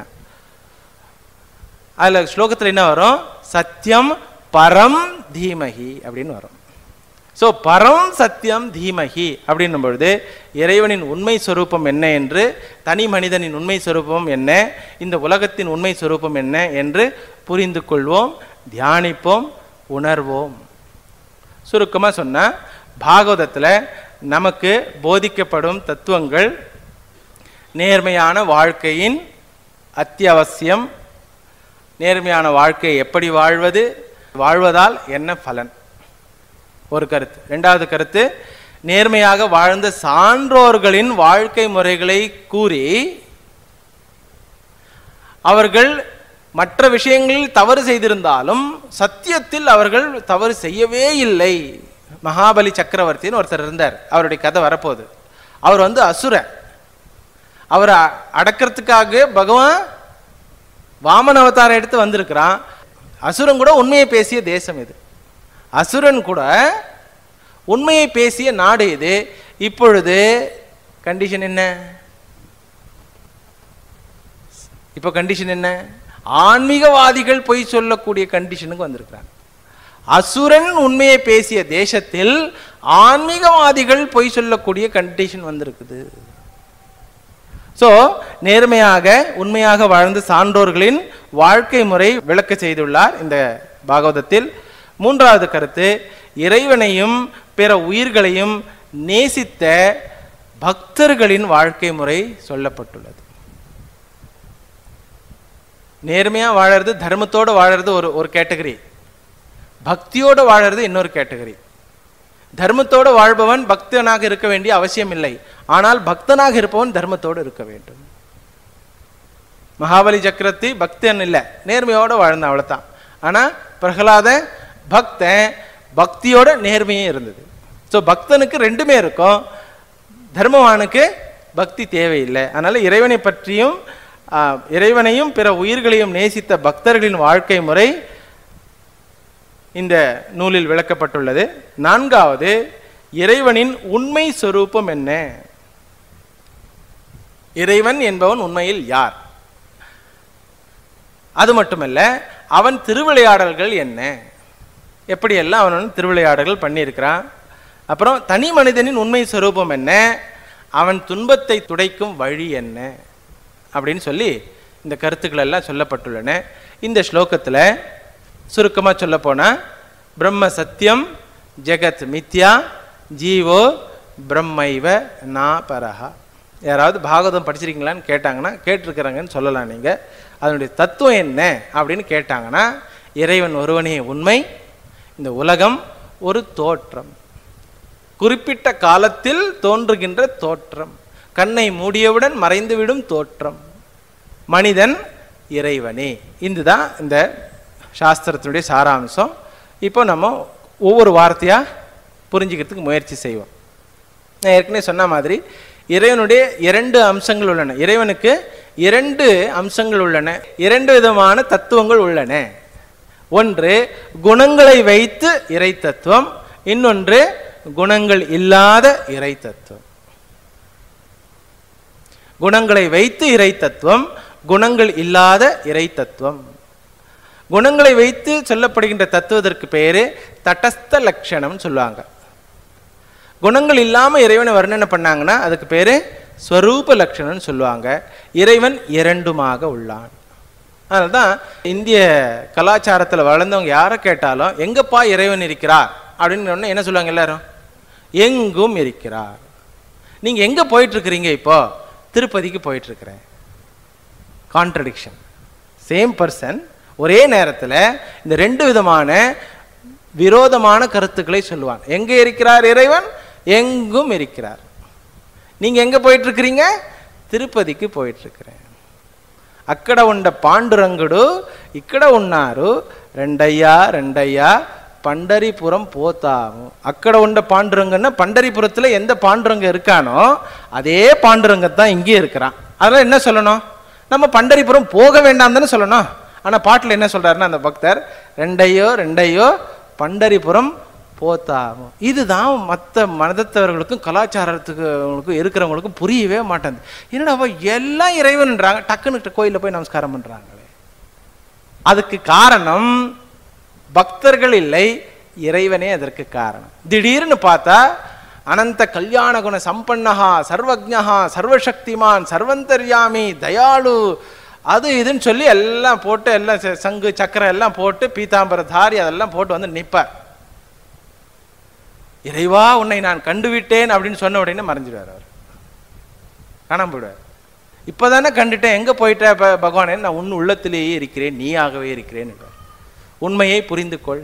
அதில் ஸ்லோகத்தில் என்ன வரும் சத்தியம் பரம் தீமகி அப்படின்னு வரும் ஸோ பரம் சத்தியம் தீமகி அப்படின்னும் பொழுது இறைவனின் உண்மை சொரூபம் என்ன என்று தனி மனிதனின் உண்மை சொரூபம் என்ன இந்த உலகத்தின் உண்மை சொரூபம் என்ன என்று புரிந்து கொள்வோம் தியானிப்போம் உணர்வோம் சுருக்கமாக சொன்னால் பாகவதத்தில் நமக்கு போதிக்கப்படும் தத்துவங்கள் நேர்மையான வாழ்க்கையின் அத்தியாவசியம் நேர்மையான வாழ்க்கை எப்படி வாழ்வது வாழ்வதால் என்ன பலன் ஒரு கருத்து ரெண்டாவது கருத்து நேர்மையாக வாழ்ந்த சான்றோர்களின் வாழ்க்கை முறைகளை கூறி அவர்கள் மற்ற விஷயங்களில் தவறு செய்திருந்தாலும் சத்தியத்தில் அவர்கள் தவறு செய்யவே இல்லை மகாபலி சக்கரவர்த்தின்னு ஒருத்தர் இருந்தார் அவருடைய கதை வரப்போகுது அவர் வந்து அசுர அவரை அ- அடக்கிறதுக்காக பகவான் வாமன அவதாரம் எடுத்து வந்திருக்கிறான் அசுரன் கூட உண்மையை பேசிய தேசம் இது அசுரன் கூட உண்மையை பேசிய நாடு இது இப்பொழுது கண்டிஷன் என்ன இப்போ கண்டிஷன் என்ன ஆன்மீகவாதிகள் பொய் சொல்லக்கூடிய கண்டிஷனுக்கு வந்திருக்கிறாங்க அசுரன் உண்மையை பேசிய தேசத்தில் ஆன்மீகவாதிகள் பொய் சொல்லக்கூடிய கண்டிஷன் வந்திருக்குது ஸோ நேர்மையாக உண்மையாக வாழ்ந்த சான்றோர்களின் வாழ்க்கை முறை விளக்க செய்துள்ளார் இந்த பாகவதத்தில் மூன்றாவது கருத்து இறைவனையும் பிற உயிர்களையும் நேசித்த பக்தர்களின் வாழ்க்கை முறை சொல்லப்பட்டுள்ளது நேர்மையாக வாழறது தர்மத்தோடு வாழறது ஒரு ஒரு கேட்டகரி பக்தியோடு வாழறது இன்னொரு கேட்டகரி தர்மத்தோடு வாழ்பவன் பக்தனாக இருக்க வேண்டிய அவசியம் இல்லை ஆனால் பக்தனாக இருப்பவன் தர்மத்தோடு இருக்க வேண்டும் மகாபலி சக்கரவர்த்தி பக்தன் இல்லை நேர்மையோடு வாழ்ந்தான் அவ்வளோதான் ஆனால் பிரகலாத பக்தன் பக்தியோட நேர்மையும் இருந்தது ஸோ பக்தனுக்கு ரெண்டுமே இருக்கும் தர்மவானுக்கு பக்தி தேவையில்லை அதனால இறைவனை பற்றியும் ஆ, இறைவனையும் பிற உயிர்களையும் நேசித்த பக்தர்களின் வாழ்க்கை முறை இந்த நூலில் விளக்கப்பட்டுள்ளது நான்காவது இறைவனின் உண்மை சொரூபம் என்ன இறைவன் என்பவன் உண்மையில் யார் அது மட்டுமல்ல அவன் திருவிளையாடல்கள் என்ன எப்படியெல்லாம் அவன் வந்து திருவிளையாடல்கள் பண்ணியிருக்கிறான் அப்புறம் தனி மனிதனின் உண்மை சொரூபம் என்ன அவன் துன்பத்தை துடைக்கும் வழி என்ன அப்படின்னு சொல்லி இந்த கருத்துக்கள் எல்லாம் சொல்லப்பட்டுள்ளன இந்த ஸ்லோகத்தில் சுருக்கமாக சொல்ல போனால் பிரம்ம சத்தியம் ஜெகத் மித்யா ஜீவோ பிரம்மைவ நா பரஹா யாராவது பாகவதம் படிச்சிருக்கீங்களான்னு கேட்டாங்கன்னா கேட்டிருக்கிறாங்கன்னு சொல்லலாம் நீங்கள் அதனுடைய தத்துவம் என்ன அப்படின்னு கேட்டாங்கன்னா இறைவன் ஒருவனே உண்மை இந்த உலகம் ஒரு தோற்றம் குறிப்பிட்ட காலத்தில் தோன்றுகின்ற தோற்றம் கண்ணை மூடியவுடன் மறைந்துவிடும் தோற்றம் மனிதன் இறைவனே இதுதான் இந்த சாஸ்திரத்தினுடைய சாராம்சம் இப்போ நம்ம ஒவ்வொரு வார்த்தையாக புரிஞ்சுக்கிறதுக்கு முயற்சி செய்வோம் நான் ஏற்கனவே சொன்ன மாதிரி இறைவனுடைய இரண்டு அம்சங்கள் உள்ளன இறைவனுக்கு இரண்டு அம்சங்கள் உள்ளன இரண்டு விதமான தத்துவங்கள் உள்ளன ஒன்று குணங்களை வைத்து இறை தத்துவம் இன்னொன்று குணங்கள் இல்லாத இறை தத்துவம் குணங்களை வைத்து இறை தத்துவம் குணங்கள் இல்லாத இறை தத்துவம் குணங்களை வைத்து சொல்லப்படுகின்ற தத்துவதற்கு பேரு தடஸ்த லட்சணம்னு சொல்லுவாங்க குணங்கள் இல்லாம இறைவனை வர்ணனை பண்ணாங்கன்னா அதுக்கு பேரு ஸ்வரூப லட்சணம்னு சொல்லுவாங்க இறைவன் இரண்டுமாக உள்ளான் அதனால தான் இந்திய கலாச்சாரத்துல வளர்ந்தவங்க யாரை கேட்டாலும் எங்கப்பா இறைவன் இருக்கிறார் அப்படின்னு உடனே என்ன சொல்லுவாங்க எல்லாரும் எங்கும் இருக்கிறார் நீங்க எங்க போயிட்டு இருக்கிறீங்க இப்போ திருப்பதிக்கு போயிட்டு இருக்கிறேன் கான்ட்ரடிக்ஷன் சேம் பர்சன் ஒரே நேரத்துல இந்த ரெண்டு விதமான விரோதமான கருத்துக்களை சொல்லுவான் எங்க இருக்கிறார் இறைவன் எங்கும் இருக்கிறார் நீங்க எங்க போயிட்டு இருக்கிறீங்க திருப்பதிக்கு పోయిட்டு இருக்கிறேன் అక్కడ ఉండ పాండురంగుడు ఇక్కడ ఉన్నారు రెండయ్యా రెండయ్యా பண்டரிபுரம் போத்தாము அక్కడ உண்ட பாண்டுரங்கன்னா பண்டரிபுரத்துல எந்த பாண்டுரங்க இருக்கானோ அதே பாண்டுரங்க தான் இங்கே இருக்கிறான் அதெல்லாம் என்ன சொல்லணும் நம்ம பண்டரிபுரம் போக வேண்டாம் தானே சொல்லணும் ஆனா பாட்டுல என்ன சொல்றாருன்னா அந்த பக்தர் ரெண்டையோ ரெண்டையோ பண்டரிபுரம் போத்தாமோ இதுதான் மற்ற மதத்தவர்களுக்கும் கலாச்சாரத்துக்கு இருக்கிறவங்களுக்கும் புரியவே மாட்டேங்குது என்னடா அவ எல்லாம் இறைவன்ன்றாங்க டக்குன்னு கோயிலில் போய் நமஸ்காரம் பண்றாங்களே அதுக்கு காரணம் பக்தர்கள் இல்லை இறைவனே அதற்கு காரணம் திடீர்னு பார்த்தா அனந்த கல்யாண குண சம்பன்னஹா சர்வஜ்ஞா சர்வசக்திமான் சர்வந்தர்யாமி தயாளு அது இதுன்னு சொல்லி எல்லாம் போட்டு எல்லாம் ச- சங்கு சக்கரம் எல்லாம் போட்டு பீதாம்பர தாரி அதெல்லாம் போட்டு வந்து நிற்பார் இறைவா உன்னை நான் கண்டுவிட்டேன் அப்படின்னு சொன்ன உடனே மறைஞ்சிடுவார் அவர் காணாம போயிடுவார் இப்போதானே கண்டுட்டேன் எங்க போயிட்ட ப- பகவானே நான் உன் உள்ளத்திலேயே இருக்கிறேன் நீயாகவே இருக்கிறேன் உண்மையை புரிந்து கொள்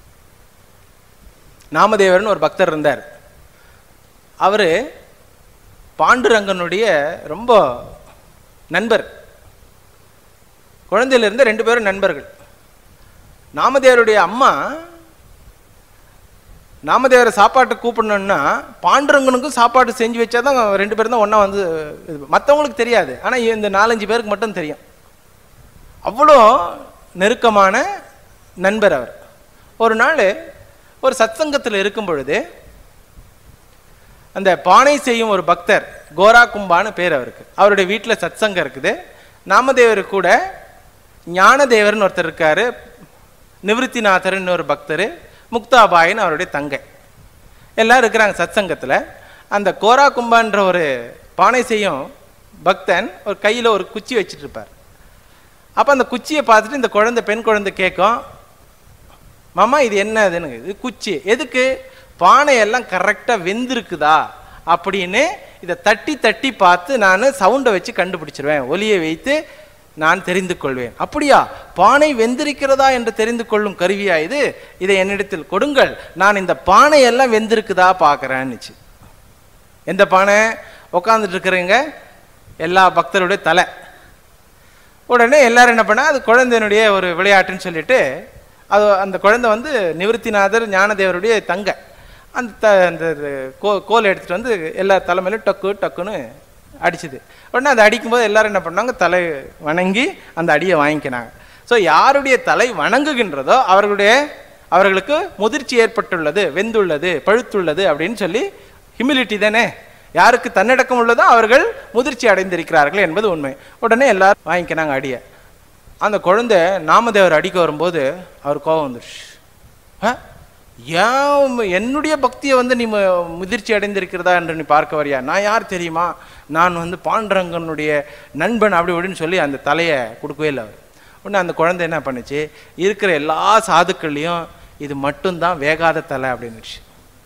நாமதேவர்னு ஒரு பக்தர் இருந்தார் அவரு பாண்டுரங்கனுடைய ரொம்ப நண்பர் குழந்தையில இருந்து ரெண்டு பேரும் நண்பர்கள் நாமதேவருடைய அம்மா நாமதேவரை சாப்பாட்டு கூப்பிடணும்னா பாண்டுரங்கனுக்கும் சாப்பாடு செஞ்சு வச்சாதான் ரெண்டு பேரும் தான் ஒன்றா வந்து இது மற்றவங்களுக்கு தெரியாது ஆனால் இந்த நாலஞ்சு பேருக்கு மட்டும் தெரியும் அவ்வளோ நெருக்கமான நண்பர் அவர் ஒரு நாள் ஒரு சத்சங்கத்தில் இருக்கும் பொழுது அந்த பானை செய்யும் ஒரு பக்தர் கோரா கும்பான்னு பேர் அவருக்கு அவருடைய வீட்டில் சத்சங்கம் இருக்குது நாமதேவர் கூட ஞானதேவர்னு ஒருத்தர் இருக்காரு நிவிருத்திநாதர்னு ஒரு பக்தர் முக்தாபாயின்னு அவருடைய தங்கை எல்லாரும் இருக்கிறாங்க சத்சங்கத்தில் அந்த கோரா கும்பான்ற ஒரு பானை செய்யும் பக்தன் ஒரு கையில் ஒரு குச்சி வச்சிட்டு இருப்பார் அப்போ அந்த குச்சியை பார்த்துட்டு இந்த குழந்தை பெண் குழந்தை கேட்கும் மாமா இது என்ன அதுன்னு இது குச்சி எதுக்கு பானை எல்லாம் கரெக்டாக வெந்திருக்குதா அப்படின்னு இதை தட்டி தட்டி பார்த்து நான் சவுண்டை வச்சு கண்டுபிடிச்சிருவேன் ஒலியை வைத்து நான் தெரிந்து கொள்வேன் அப்படியா பானை வெந்திருக்கிறதா என்று தெரிந்து கொள்ளும் கருவியா இது இதை என்னிடத்தில் கொடுங்கள் நான் இந்த பானை எல்லாம் வெந்திருக்குதா பார்க்கறேன்னுச்சு எந்த பானை உட்காந்துட்டு இருக்கிறவங்க எல்லா பக்தருடைய தலை உடனே எல்லாரும் என்ன பண்ணா அது குழந்தையினுடைய ஒரு விளையாட்டுன்னு சொல்லிட்டு அது அந்த குழந்தை வந்து நிவர்த்திநாதர் ஞானதேவருடைய தங்க அந்த த அந்த கோ கோல் எடுத்துட்டு வந்து எல்லா தலைமையிலும் டக்கு டக்குன்னு அடிச்சுது உடனே அதை அடிக்கும்போது எல்லாரும் என்ன பண்ணாங்க தலை வணங்கி அந்த அடியை வாங்கிக்கினாங்க ஸோ யாருடைய தலை வணங்குகின்றதோ அவர்களுடைய அவர்களுக்கு முதிர்ச்சி ஏற்பட்டுள்ளது வெந்துள்ளது பழுத்துள்ளது அப்படின்னு சொல்லி ஹியூமிலிட்டி தானே யாருக்கு தன்னடக்கம் உள்ளதோ அவர்கள் முதிர்ச்சி அடைந்திருக்கிறார்கள் என்பது உண்மை உடனே எல்லாரும் வாங்கிக்கினாங்க அடியை அந்த குழந்தை நாமதேவர் அடிக்க வரும்போது அவர் கோபம் வந்துருச்சு "ஆ? ஏன் உம் என்னுடைய பக்தியை வந்து நீ மு- முதிர்ச்சி அடைந்திருக்கிறதா என்று நீ பார்க்க வரியா நான் யார் தெரியுமா நான் வந்து பாண்டரங்கனுடைய நண்பன் அப்படி இப்படின்னு சொல்லி அந்த தலையை கொடுக்கவே இல்லை அவர் உடனே அந்த குழந்தை என்ன பண்ணுச்சு இருக்கிற எல்லா சாதுக்கள்லையும் இது மட்டும்தான் வேகாத தலை அப்படின்னுச்சு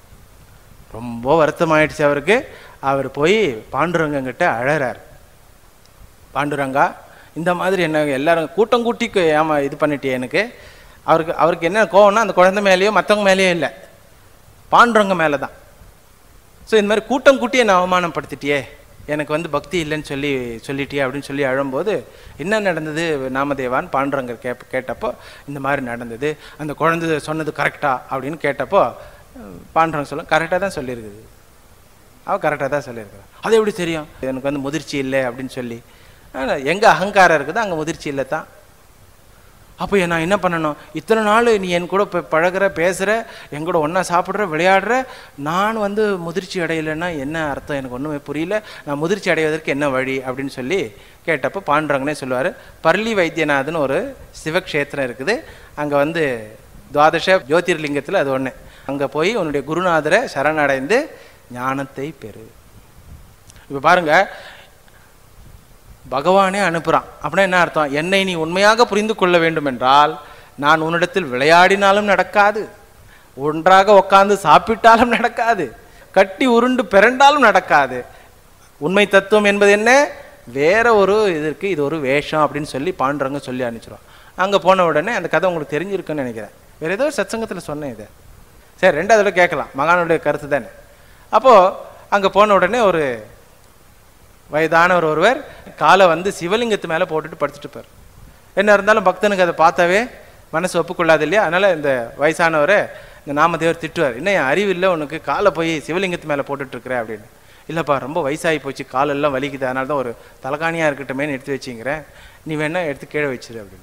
ரொம்ப வருத்தமாயிடுச்சு அவருக்கு அவர் போய் பாண்டுரங்கங்கிட்ட அழறார் பாண்டுரங்கா இந்த மாதிரி என்ன எல்லாரும் கூட்டம் கூட்டி கு- ஏமா இது பண்ணிட்டியே எனக்கு அவருக்கு அவருக்கு என்ன கோவம்னா அந்த குழந்தை மேலேயோ மற்றவங்க மேலேயோ இல்லை பாண்டுரங்க மேலே தான் ஸோ இந்த மாதிரி கூட்டம் கூட்டி என்னை அவமானப்படுத்திட்டியே எனக்கு வந்து பக்தி இல்லைன்னு சொல்லி சொல்லிட்டியே அப்படின்னு சொல்லி அழும்போது என்ன நடந்தது நாமதேவான் பாண்டுரங்கர் கேப் கேட்டப்போ இந்த மாதிரி நடந்தது அந்த குழந்தை சொன்னது கரெக்டா அப்படின்னு கேட்டப்போ அஹ், பாண்டுரங்க சொல்ல கரெக்டாக தான் சொல்லியிருக்குது அவள் கரெக்டாக தான் சொல்லியிருக்கிறான் அது எப்படி தெரியும் எனக்கு வந்து முதிர்ச்சி இல்லை அப்படின்னு சொல்லி ஆனால் எங்கே அகங்காரம் இருக்குதோ அங்கே முதிர்ச்சி இல்லை தான் அப்போ நான் என்ன பண்ணணும் இத்தனை நாள் நீ என் கூட இப்போ பழகுற பேசுகிற என் கூட ஒன்றா சாப்பிட்ற விளையாடுற நான் வந்து முதிர்ச்சி அடையலைன்னா என்ன அர்த்தம் எனக்கு ஒன்றுமே புரியல நான் முதிர்ச்சி அடைவதற்கு என்ன வழி அப்படின்னு சொல்லி கேட்டப்போ பாண்டுரங்கனே சொல்லுவார் பர்லி வைத்தியநாதன் ஒரு சிவக்ஷேத்திரம் இருக்குது அங்கே வந்து துவாதச ஜோதிர்லிங்கத்தில் அது ஒன்று அங்கே போய் உன்னுடைய குருநாதரை சரணடைந்து ஞானத்தை பெறு இப்போ பாருங்க பகவானே அனுப்புகிறான் அப்படின்னா என்ன அர்த்தம் என்னை நீ உண்மையாக புரிந்து கொள்ள வேண்டும் என்றால் நான் உன்னிடத்தில் விளையாடினாலும் நடக்காது ஒன்றாக உட்கார்ந்து சாப்பிட்டாலும் நடக்காது கட்டி உருண்டு பிறண்டாலும் நடக்காது உண்மை தத்துவம் என்பது என்ன வேற ஒரு இதற்கு இது ஒரு வேஷம் அப்படின்னு சொல்லி பாண்டுறங்க சொல்லி அனுப்பிச்சிடும் அங்கே போன உடனே அந்த கதை உங்களுக்கு தெரிஞ்சிருக்குன்னு நினைக்கிறேன் வேற ஏதோ சத்சங்கத்தில் சொன்னேன் இதை சரி ரெண்டாவது தடவை கேட்கலாம் மகானுடைய கருத்து தானே அப்போது அங்கே போன உடனே ஒரு வயதானவர் ஒருவர் காலை வந்து சிவலிங்கத்து மேலே போட்டுட்டு படுத்துட்டு இருப்பார் என்ன இருந்தாலும் பக்தனுக்கு அதை பார்த்தாவே மனசு ஒப்புக்கொள்ளாது இல்லையா அதனால் இந்த வயசானவரை இந்த நாமதேவர் திட்டுவார் என்ன என் அறிவு இல்லை உனக்கு காலை போய் சிவலிங்கத்து மேலே போட்டுட்டு இருக்கிற அப்படின்னு இல்லைப்பா ரொம்ப வயசாகி போச்சு காலெல்லாம் வலிக்குது அதனால தான் ஒரு தலகாணியாக இருக்கட்டுமேன்னு எடுத்து வச்சிங்கிறேன் நீ வேணா எடுத்து கீழே வச்சிரு அப்படின்னாரு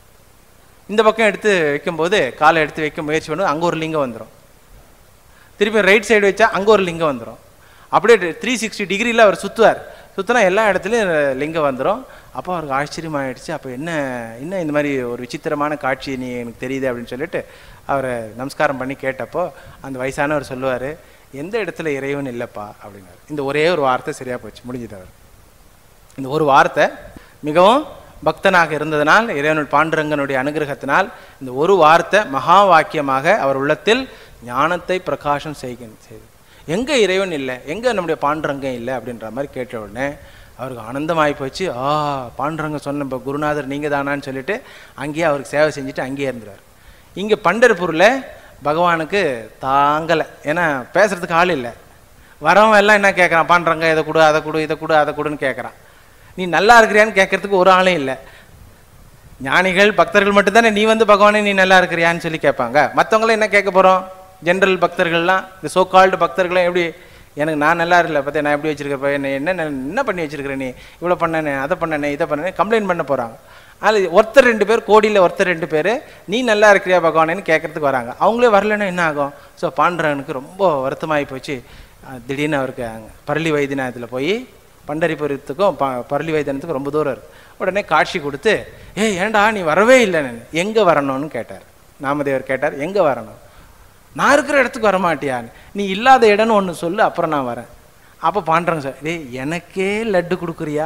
இந்த பக்கம் எடுத்து வைக்கும்போது காலை எடுத்து வைக்க முயற்சி பண்ணும் அங்கே ஒரு லிங்கம் வந்துடும் திருப்பி ரைட் சைடு வச்சா அங்கே ஒரு லிங்கம் வந்துடும் அப்படியே த்ரீ சிக்ஸ்டி டிகிரியில் அவர் சுற்றுவார் சுற்றினா எல்லா இடத்துலையும் லிங்கம் வந்துடும் அப்போ அவருக்கு ஆச்சரியமாயிடுச்சு அப்போ என்ன என்ன இந்த மாதிரி ஒரு விசித்திரமான காட்சி நீ எனக்கு தெரியுது அப்படின்னு சொல்லிட்டு அவரை நமஸ்காரம் பண்ணி கேட்டப்போ அந்த வயசானவர் சொல்லுவார் எந்த இடத்துல இறைவன் இல்லைப்பா அப்படின்னாரு இந்த ஒரே ஒரு வார்த்தை சரியாக போச்சு முடிஞ்சது அவர் இந்த ஒரு வார்த்தை மிகவும் பக்தனாக இருந்ததனால் இறைவனுடைய பாண்டுரங்கனுடைய அனுகிரகத்தினால் இந்த ஒரு வார்த்தை மகா வாக்கியமாக அவர் உள்ளத்தில் ஞானத்தை பிரகாசம் செய்கின் செய்து எங்கே இறைவன் இல்லை எங்கே நம்முடைய பாண்டுரங்கம் இல்லை அப்படின்ற மாதிரி கேட்ட உடனே அவருக்கு ஆனந்தமாகி போச்சு ஆ பாண்டுரங்க சொன்ன இப்போ குருநாதர் நீங்கள் தானான்னு சொல்லிட்டு அங்கேயே அவருக்கு சேவை செஞ்சுட்டு அங்கேயே இருந்துறார் இங்கே பண்டர்பூரில் பகவானுக்கு தாங்கலை ஏன்னா பேசுறதுக்கு ஆள் இல்லை வரவன் எல்லாம் என்ன கேட்குறான் பாண்டுறங்க இதை கொடு அதை கொடு இதை கொடு அதை கொடுன்னு கேட்குறான் நீ நல்லா இருக்கிறியான்னு கேட்கறதுக்கு ஒரு ஆளும் இல்லை ஞானிகள் பக்தர்கள் மட்டும்தானே நீ வந்து பகவானே நீ நல்லா இருக்கிறியான்னு சொல்லி கேட்பாங்க மற்றவங்களும் என்ன கேட்க போகிறோம் ஜென்ரல் பக்தர்கள்லாம் இந்த சோ கால்டு பக்தர்களும் எப்படி எனக்கு நான் நல்லா இருக்கல பற்றி நான் எப்படி வச்சிருக்கப்ப என்ன என்ன என்ன பண்ணி வச்சிருக்கிற நீ இவ்வளோ பண்ணனே அதை பண்ணனே இதை பண்ணனே கம்ப்ளைண்ட் பண்ண போகிறாங்க அதில் ஒருத்தர் ரெண்டு பேர் கோடியில் ஒருத்தர் ரெண்டு பேர் நீ நல்லா இருக்கிறியா பகவானேன்னு கேட்கறதுக்கு வராங்க அவங்களே வரலன்னா என்ன ஆகும் ஸோ பாண்டரனுக்கு ரொம்ப வருத்தமாகி போச்சு அஹ் திடீர்னு அவருக்கு அங்க பரளி வைத்தியநாதத்தில் போய் பண்டரிபுரத்துக்கும் ப பரளி வைத்தியநாதத்துக்கும் ரொம்ப தூரம் இருக்கு உடனே காட்சி கொடுத்து ஏய் ஏன்டா நீ வரவே இல்லை நான் எங்கே வரணும்னு கேட்டார் நாமதேவர் கேட்டார் எங்கே வரணும் நான் இருக்கிற இடத்துக்கு வரமாட்டியான்னு நீ இல்லாத இடம்னு ஒன்று சொல்லு அப்புறம் நான் வரேன் அப்போ பாண்டுறங்க சார் டேய் எனக்கே லட்டு கொடுக்குறியா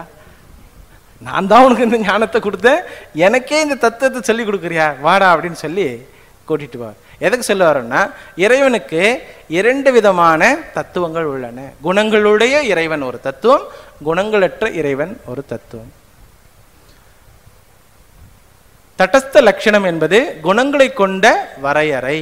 நான் தான் உனக்கு இந்த ஞானத்தை கொடுத்தேன் எனக்கே இந்த தத்துவத்தை சொல்லி கொடுக்குறியா வாடா அப்படின்னு சொல்லி கூட்டிட்டு வா எதுக்கு சொல்ல வரோம்னா இறைவனுக்கு இரண்டு விதமான தத்துவங்கள் உள்ளன குணங்களுடைய இறைவன் ஒரு தத்துவம் குணங்களற்ற இறைவன் ஒரு தத்துவம் தட்டஸ்த லட்சணம் என்பது குணங்களை கொண்ட வரையறை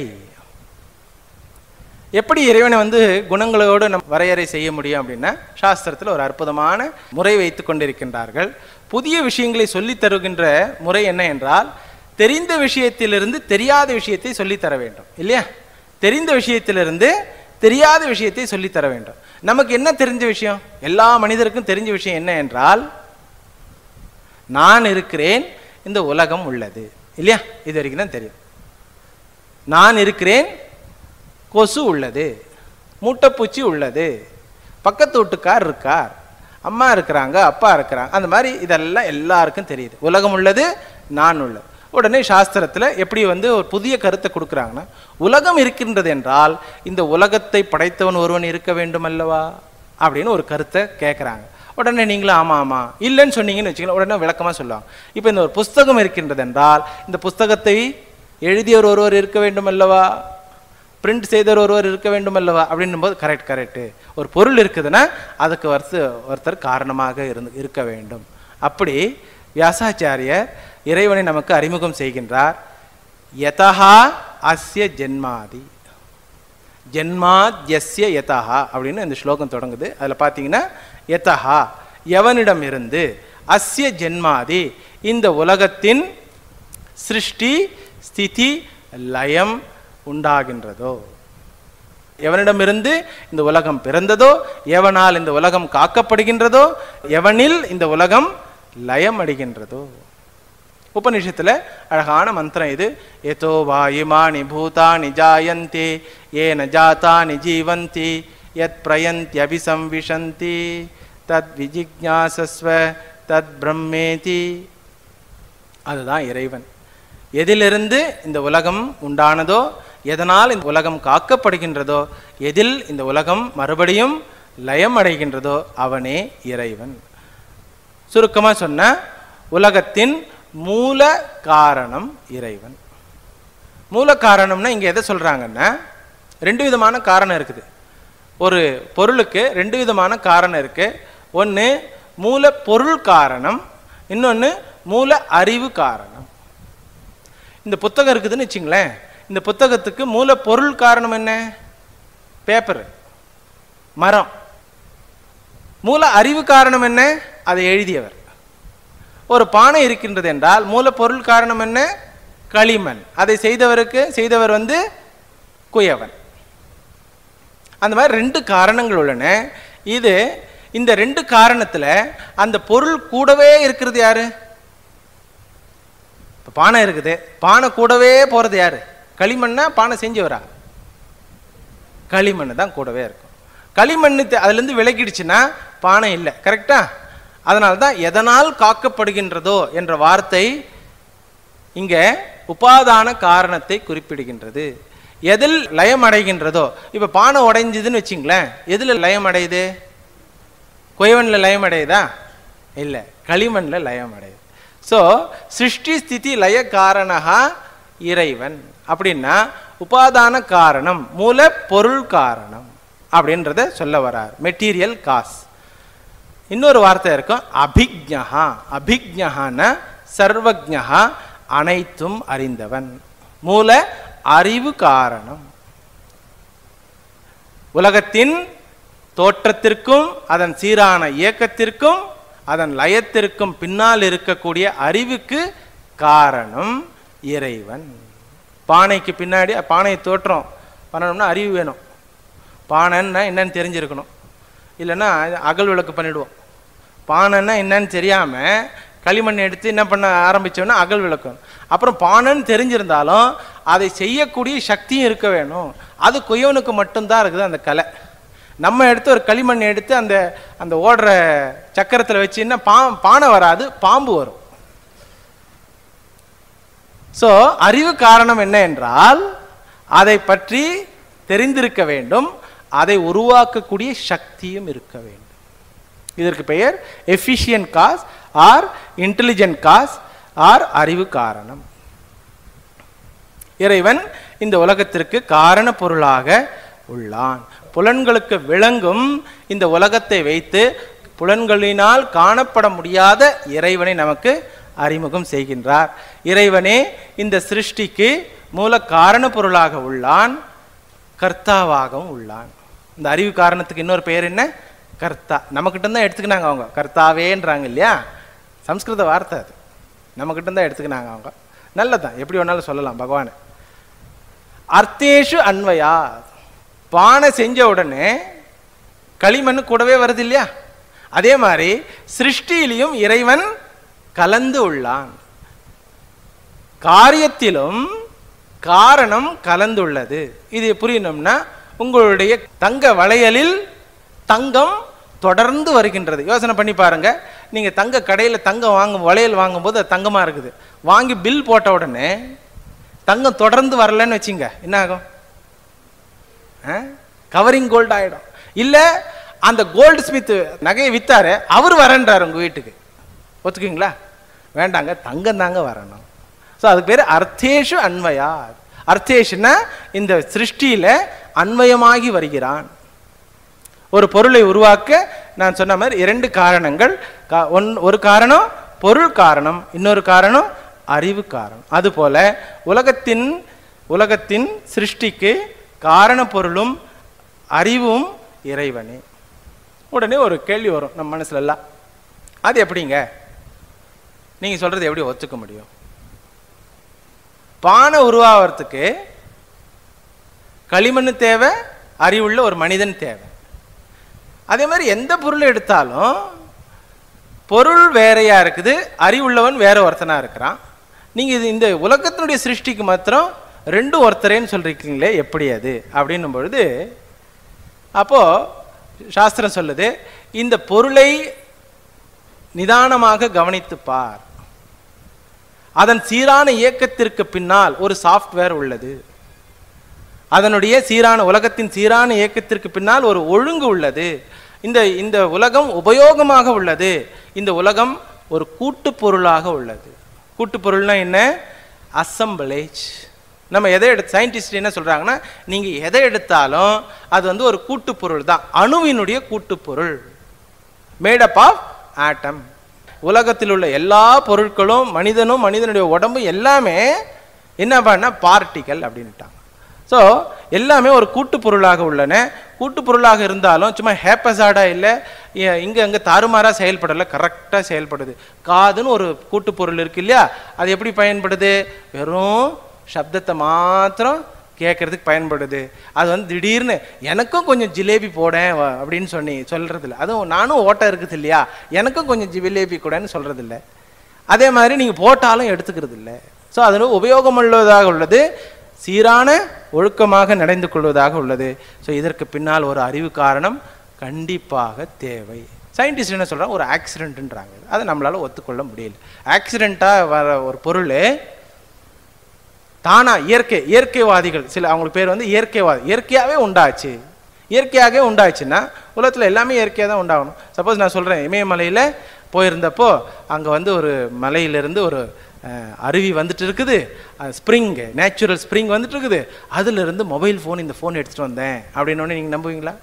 எப்படி இறைவனை வந்து குணங்களோடு நம் வரையறை செய்ய முடியும் அப்படின்னா சாஸ்திரத்தில் ஒரு அற்புதமான முறை வைத்து கொண்டிருக்கின்றார்கள் புதிய விஷயங்களை சொல்லித் தருகின்ற முறை என்ன என்றால் தெரிந்த விஷயத்திலிருந்து தெரியாத விஷயத்தை சொல்லித் தர வேண்டும் இல்லையா தெரிந்த விஷயத்திலிருந்து தெரியாத விஷயத்தை சொல்லித் தர வேண்டும் நமக்கு என்ன தெரிஞ்ச விஷயம் எல்லா மனிதருக்கும் தெரிஞ்ச விஷயம் என்ன என்றால் நான் இருக்கிறேன் இந்த உலகம் உள்ளது இல்லையா இது வரைக்கும் தான் தெரியும் நான் இருக்கிறேன் கொசு உள்ளது மூட்டைப்பூச்சி உள்ளது பக்கத்து வீட்டுக்கார் இருக்கார் அம்மா இருக்கிறாங்க அப்பா இருக்கிறாங்க அந்த மாதிரி இதெல்லாம் எல்லாருக்கும் தெரியுது உலகம் உள்ளது நான் உள்ளது உடனே சாஸ்திரத்தில் எப்படி வந்து ஒரு புதிய கருத்தை கொடுக்குறாங்கன்னா உலகம் இருக்கின்றது என்றால் இந்த உலகத்தை படைத்தவன் ஒருவன் இருக்க வேண்டும் அல்லவா அப்படின்னு ஒரு கருத்தை கேட்குறாங்க உடனே நீங்களும் ஆமாம் ஆமாம் இல்லைன்னு சொன்னீங்கன்னு வச்சுக்கலாம் உடனே விளக்கமாக சொல்லுவாங்க இப்போ இந்த ஒரு புஸ்தகம் இருக்கின்றது என்றால் இந்த புஸ்தகத்தை எழுதியவர் ஒருவர் இருக்க வேண்டும் அல்லவா பிரிண்ட் செய்தவர் ஒருவர் இருக்க வேண்டும் அல்லவா அப்படின்னும் போது கரெக்ட் கரெக்டு ஒரு பொருள் இருக்குதுன்னா அதுக்கு ஒருத்து ஒருத்தர் காரணமாக இருந்து இருக்க வேண்டும் அப்படி வியாசாச்சாரியர் இறைவனை நமக்கு அறிமுகம் செய்கின்றார் யதஹா அஸ்ய ஜென்மாதி ஜென்மாத்யஸ்ய யதஹா அப்படின்னு இந்த ஸ்லோகம் தொடங்குது அதில் பார்த்தீங்கன்னா யதஹா எவனிடம் இருந்து அஸ்ய ஜென்மாதி இந்த உலகத்தின் சிருஷ்டி ஸ்திதி லயம் உண்டாகின்றதோ எவனிடமிருந்து இந்த உலகம் பிறந்ததோ எவனால் இந்த உலகம் காக்கப்படுகின்றதோ எவனில் இந்த உலகம் லயம் அடைகின்றதோ உபனிஷத்துல அழகான மந்திரம் இது எதோ வாயுமானி பூதானி ஜாயந்தே ஏன ஜாதானி ஜீவந்தி யத் பிரயந்த்யபிசம்விஷந்தி தத் விஜிக்ஞாசஸ்வ தத் பிரம்மேதி அதுதான் இறைவன் எதிலிருந்து இந்த உலகம் உண்டானதோ எதனால் இந்த உலகம் காக்கப்படுகின்றதோ எதில் இந்த உலகம் மறுபடியும் லயம் அடைகின்றதோ அவனே இறைவன் சுருக்கமாக சொன்ன உலகத்தின் மூல காரணம் இறைவன் மூல காரணம்னா இங்கே எதை சொல்கிறாங்கன்னா ரெண்டு விதமான காரணம் இருக்குது ஒரு பொருளுக்கு ரெண்டு விதமான காரணம் இருக்குது ஒன்று மூல பொருள் காரணம் இன்னொன்று மூல அறிவு காரணம் இந்த புத்தகம் இருக்குதுன்னு வச்சுங்களேன் இந்த புத்தகத்துக்கு மூல பொருள் காரணம் என்ன பேப்பர் மரம் மூல அறிவு காரணம் என்ன அதை எழுதியவர் ஒரு பானை இருக்கின்றது என்றால் மூலப்பொருள் காரணம் என்ன களிமண் அதை செய்தவருக்கு செய்தவர் வந்து குயவன் அந்த மாதிரி ரெண்டு காரணங்கள் உள்ளன இது இந்த ரெண்டு காரணத்துல அந்த பொருள் கூடவே இருக்கிறது யாரு இப்போ பானை இருக்குது பானை கூடவே போறது யாரு களிமண்ணா பானை செஞ்சவரா களிமண் தான் கூடவே இருக்கும் களிமண் தெ- அதுலேருந்து விலகிடுச்சுன்னா பானை இல்லை கரெக்டா அதனால தான் எதனால் காக்கப்படுகின்றதோ என்ற வார்த்தை இங்க உபாதான காரணத்தை குறிப்பிடுகின்றது எதில் லயம் அடைகின்றதோ இப்ப பானை உடைஞ்சதுன்னு வச்சுங்களேன் எதுல லயம் அடையுது குயவன்ல லயம் அடையுதா இல்ல களிமண்ல லயம் அடையுது ஸோ சிருஷ்டி ஸ்திதி லய காரணகா இறைவன் அப்படின்னா உபாதான காரணம் மூல பொருள் காரணம் அப்படின்றத சொல்ல வரார் மெட்டீரியல் காஸ் இன்னொரு வார்த்தை இருக்கும் அபிக்ஞா அபிக்ஞான சர்வஜா அனைத்தும் அறிந்தவன் மூல அறிவு காரணம் உலகத்தின் தோற்றத்திற்கும் அதன் சீரான இயக்கத்திற்கும் அதன் லயத்திற்கும் பின்னால் இருக்கக்கூடிய அறிவுக்கு காரணம் இறைவன் பானைக்கு பின்னாடி பானை தோற்றம் பண்ணணும்னா அறிவு வேணும் பானைன்னா என்னன்னு தெரிஞ்சிருக்கணும் இல்லைன்னா அகல் விளக்கு பண்ணிடுவோம் பானைன்னா என்னன்னு தெரியாம களிமண் எடுத்து என்ன பண்ண ஆரம்பிச்சோம்னா அகல் விளக்கம் அப்புறம் பானைன்னு தெரிஞ்சிருந்தாலும் அதை செய்யக்கூடிய சக்தியும் இருக்க வேணும் அது குயவனுக்கு மட்டும்தான் இருக்குது அந்த கலை நம்ம எடுத்து ஒரு களிமண் எடுத்து அந்த அந்த ஓடுற சக்கரத்தில் வச்சுன்னா பா பானை வராது பாம்பு வரும் ஸோ அறிவு காரணம் என்ன என்றால் அதை பற்றி தெரிந்திருக்க வேண்டும் அதை உருவாக்கக்கூடிய சக்தியும் இருக்க வேண்டும் இதற்கு பெயர் efficient cause or intelligent cause or அறிவு காரணம் இறைவன் இந்த உலகத்திற்கு காரண பொருளாக உள்ளான் புலன்களுக்கு விளங்கும் இந்த உலகத்தை வைத்து புலன்களினால் காணப்பட முடியாத இறைவனை நமக்கு அறிமுகம் செய்கின்றார் இறைவனே இந்த சிருஷ்டிக்கு மூல காரண பொருளாக உள்ளான் கர்த்தாவாகவும் உள்ளான் இந்த அறிவு காரணத்துக்கு இன்னொரு பெயர் என்ன கர்த்தா நம்மக்கிட்ட தான் எடுத்துக்கினாங்க அவங்க கர்த்தாவேன்றாங்க இல்லையா சம்ஸ்கிருத வார்த்தை அது நம்மக்கிட்ட தான் எடுத்துக்கினாங்க அவங்க நல்லதான் எப்படி வேணாலும் சொல்லலாம் பகவானை அர்த்தேஷு அன்வயா பானை செஞ்ச உடனே களிமண் கூடவே வருது இல்லையா அதே மாதிரி சிருஷ்டியிலையும் இறைவன் கலந்து உள்ளான் காரியத்திலும் காரணம் கலந்துள்ளது இது புரியணும்னா உங்களுடைய தங்க வளையலில் தங்கம் தொடர்ந்து வருகின்றது யோசனை பண்ணி பாருங்க நீங்க தங்க கடையில தங்கம் வாங்கும் வளையல் வாங்கும்போது அது தங்கமா இருக்குது வாங்கி பில் போட்ட உடனே தங்கம் தொடர்ந்து வரலன்னு வச்சுங்க என்ன ஆகும் கவரிங் கோல்டு ஆயிடும் இல்ல அந்த கோல்டு ஸ்மித் நகையை வித்தாரு அவர் வரேன்றாரு உங்க வீட்டுக்கு ஒத்துக்குங்களா வேண்டாங்க தங்கம் தாங்க வரணும் ஸோ அதுக்கு பேர் அர்த்தேஷு அன்வயா அர்த்தேஷுன்னா இந்த சிருஷ்டியில அன்வயமாகி வருகிறான் ஒரு பொருளை உருவாக்க நான் சொன்ன மாதிரி இரண்டு காரணங்கள் கா- ஒன் ஒரு காரணம் பொருள் காரணம் இன்னொரு காரணம் அறிவு காரணம் அதுபோல உலகத்தின் உலகத்தின் சிருஷ்டிக்கு காரண பொருளும் அறிவும் இறைவனே உடனே ஒரு கேள்வி வரும் நம்ம மனசுல எல்லாம் அது எப்படிங்க நீங்க சொல்றது எப்படி ஒத்துக்க முடியும் பானை உருவாகிறதுக்கு களிமண் தேவை அறிவுள்ள ஒரு மனிதன் தேவை அதே மாதிரி எந்த பொருளை எடுத்தாலும் பொருள் வேறையா இருக்குது அறிவுள்ளவன் வேற ஒருத்தனா இருக்கிறான் நீங்கள் இது இந்த உலகத்தினுடைய சிருஷ்டிக்கு மாத்திரம் ரெண்டும் ஒருத்தரேன்னு சொல்லிருக்கீங்களே எப்படி அது அப்படின்னும் பொழுது அப்போது சாஸ்திரம் சொல்லுது இந்த பொருளை நிதானமாக கவனித்துப் பார் அதன் சீரான இயக்கத்திற்கு பின்னால் ஒரு சாஃப்ட்வேர் உள்ளது அதனுடைய சீரான உலகத்தின் சீரான இயக்கத்திற்கு பின்னால் ஒரு ஒழுங்கு உள்ளது இந்த இந்த உலகம் உபயோகமாக உள்ளது இந்த உலகம் ஒரு கூட்டு பொருளாக உள்ளது கூட்டு பொருள்னா என்ன அசம்பிளேஜ் நம்ம எதை எடுத்து சயின்டிஸ்ட் என்ன சொல்றாங்கன்னா நீங்க எதை எடுத்தாலும் அது வந்து ஒரு கூட்டு பொருள் தான் அணுவினுடைய கூட்டு பொருள் மேடப் ஆஃப் ஆட்டம் உலகத்தில் உள்ள எல்லா பொருட்களும் மனிதனும் மனிதனுடைய உடம்பு எல்லாமே என்ன பண்ண பார்ட்டிக்கல் அப்படின்ட்டாங்க ஸோ எல்லாமே ஒரு கூட்டு பொருளாக உள்ளன கூட்டு பொருளாக இருந்தாலும் சும்மா ஹேப்பசாடா இல்லை இங்கே அங்கே தாறுமாறாக செயல்படலை கரெக்டாக செயல்படுது காதுன்னு ஒரு கூட்டு பொருள் இருக்கு இல்லையா அது எப்படி பயன்படுது வெறும் சப்தத்தை மாத்திரம் கேட்கறதுக்கு பயன்படுது அது வந்து திடீர்னு எனக்கும் கொஞ்சம் ஜிலேபி போடேன் வ- அப்படின்னு சொன்னி சொல்றது இல்ல அதுவும் நானும் ஓட்டை இருக்குது இல்லையா எனக்கும் கொஞ்சம் ஜிலேபி கூடன்னு சொல்றது இல்ல அதே மாதிரி நீங்கள் போட்டாலும் எடுத்துக்கிறது இல்லை ஸோ அதில் உபயோகமுள்ளதாக உள்ளது சீரான ஒழுக்கமாக நடந்து கொள்வதாக உள்ளது ஸோ இதற்கு பின்னால் ஒரு அறிவு காரணம் கண்டிப்பாக தேவை சயின்டிஸ்ட் என்ன சொல்றாங்க ஒரு ஆக்சிடென்ட்ன்றாங்க அதை நம்மளால ஒத்துக்கொள்ள முடியல ஆக்சிடெண்ட்டாக வர ஒரு பொருள் தானா இயற்கை இயற்கைவாதிகள் சில அவங்களுக்கு பேர் வந்து இயற்கைவாதி இயற்கையாகவே உண்டாச்சு இயற்கையாகவே உண்டாச்சுன்னா உலகத்தில் எல்லாமே இயற்கையாக தான் உண்டாகணும் சப்போஸ் நான் சொல்கிறேன் இமயமலையில் போயிருந்தப்போ அங்கே வந்து ஒரு மலையிலிருந்து ஒரு அஹ், அருவி வந்துட்டு இருக்குது ஸ்ப்ரிங் நேச்சுரல் ஸ்ப்ரிங் வந்துட்டு இருக்குது அதிலிருந்து மொபைல் ஃபோன் இந்த ஃபோன் எடுத்துகிட்டு வந்தேன் அப்படின்னு நீங்கள் நம்புவீங்களா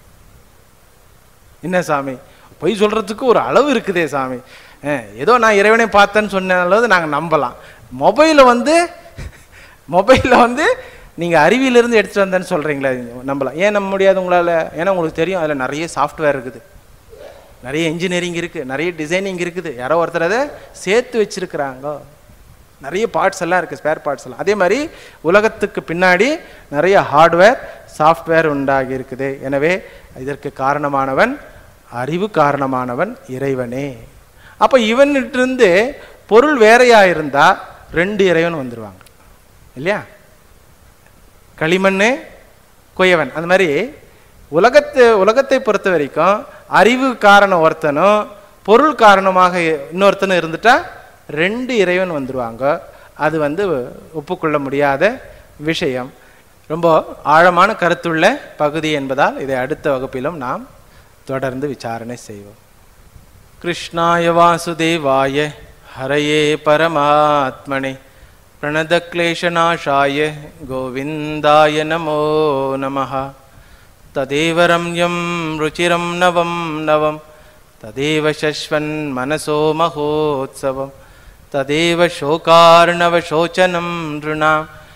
என்ன சாமி பொய் சொல்கிறதுக்கு ஒரு அளவு இருக்குதே சாமி அஹ், ஏதோ நான் இறைவனை பார்த்தேன்னு சொன்னாலும் நாங்கள் நம்பலாம் மொபைலை வந்து மொபைலில் வந்து நீங்கள் அறிவியிலிருந்து எடுத்துகிட்டு வந்தேன்னு சொல்கிறீங்களா நம்பலாம் ஏன் நம்ப முடியாது உங்களால் ஏன்னா உங்களுக்கு தெரியும் அதில் நிறைய சாஃப்ட்வேர் இருக்குது நிறைய இன்ஜினியரிங் இருக்குது நிறைய டிசைனிங் இருக்குது யாரோ ஒருத்தர் அதை சேர்த்து வச்சிருக்கிறாங்க நிறைய பார்ட்ஸ் எல்லாம் இருக்குது ஸ்பேர் பார்ட்ஸ் எல்லாம் அதே மாதிரி உலகத்துக்கு பின்னாடி நிறைய ஹார்ட்வேர் சாஃப்ட்வேர் உண்டாகி இருக்குது எனவே இதற்கு காரணமானவன் அறிவு காரணமானவன் இறைவனே அப்போ இவனிட்டிருந்து பொருள் வேறையா இருந்தா ரெண்டு இறைவன் வந்துருவாங்க இல்லையா களிமண்ணு குயவன் அந்த மாதிரி உலகத்து உலகத்தை பொறுத்த வரைக்கும் அறிவு காரணம் ஒருத்தனும் பொருள் காரணமாக இன்னொருத்தனும் இருந்துட்டா ரெண்டு இறைவன் வந்துருவாங்க அது வந்து ஒப்புக்கொள்ள முடியாத விஷயம் ரொம்ப ஆழமான கருத்துள்ள பகுதி என்பதால் இதை அடுத்த வகுப்பிலும் நாம் தொடர்ந்து விசாரணை செய்வோம் கிருஷ்ணாய வாசுதேவாய ஹரயே பரமாத்மனே प्रणदक्लेशनाशाय गोविन्दाय नमो नमः तदेव रम्यं रुचिरं नवं नवं तदेव शश्वन्मनसो महोत्सवं तदेव शोकार्णवशोचनं नृणां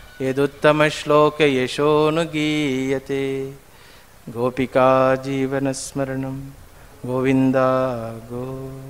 यदुत्तमश्लोकयशोऽनुगीयते गोपिका जीवनस्मरणं गोविन्दा गो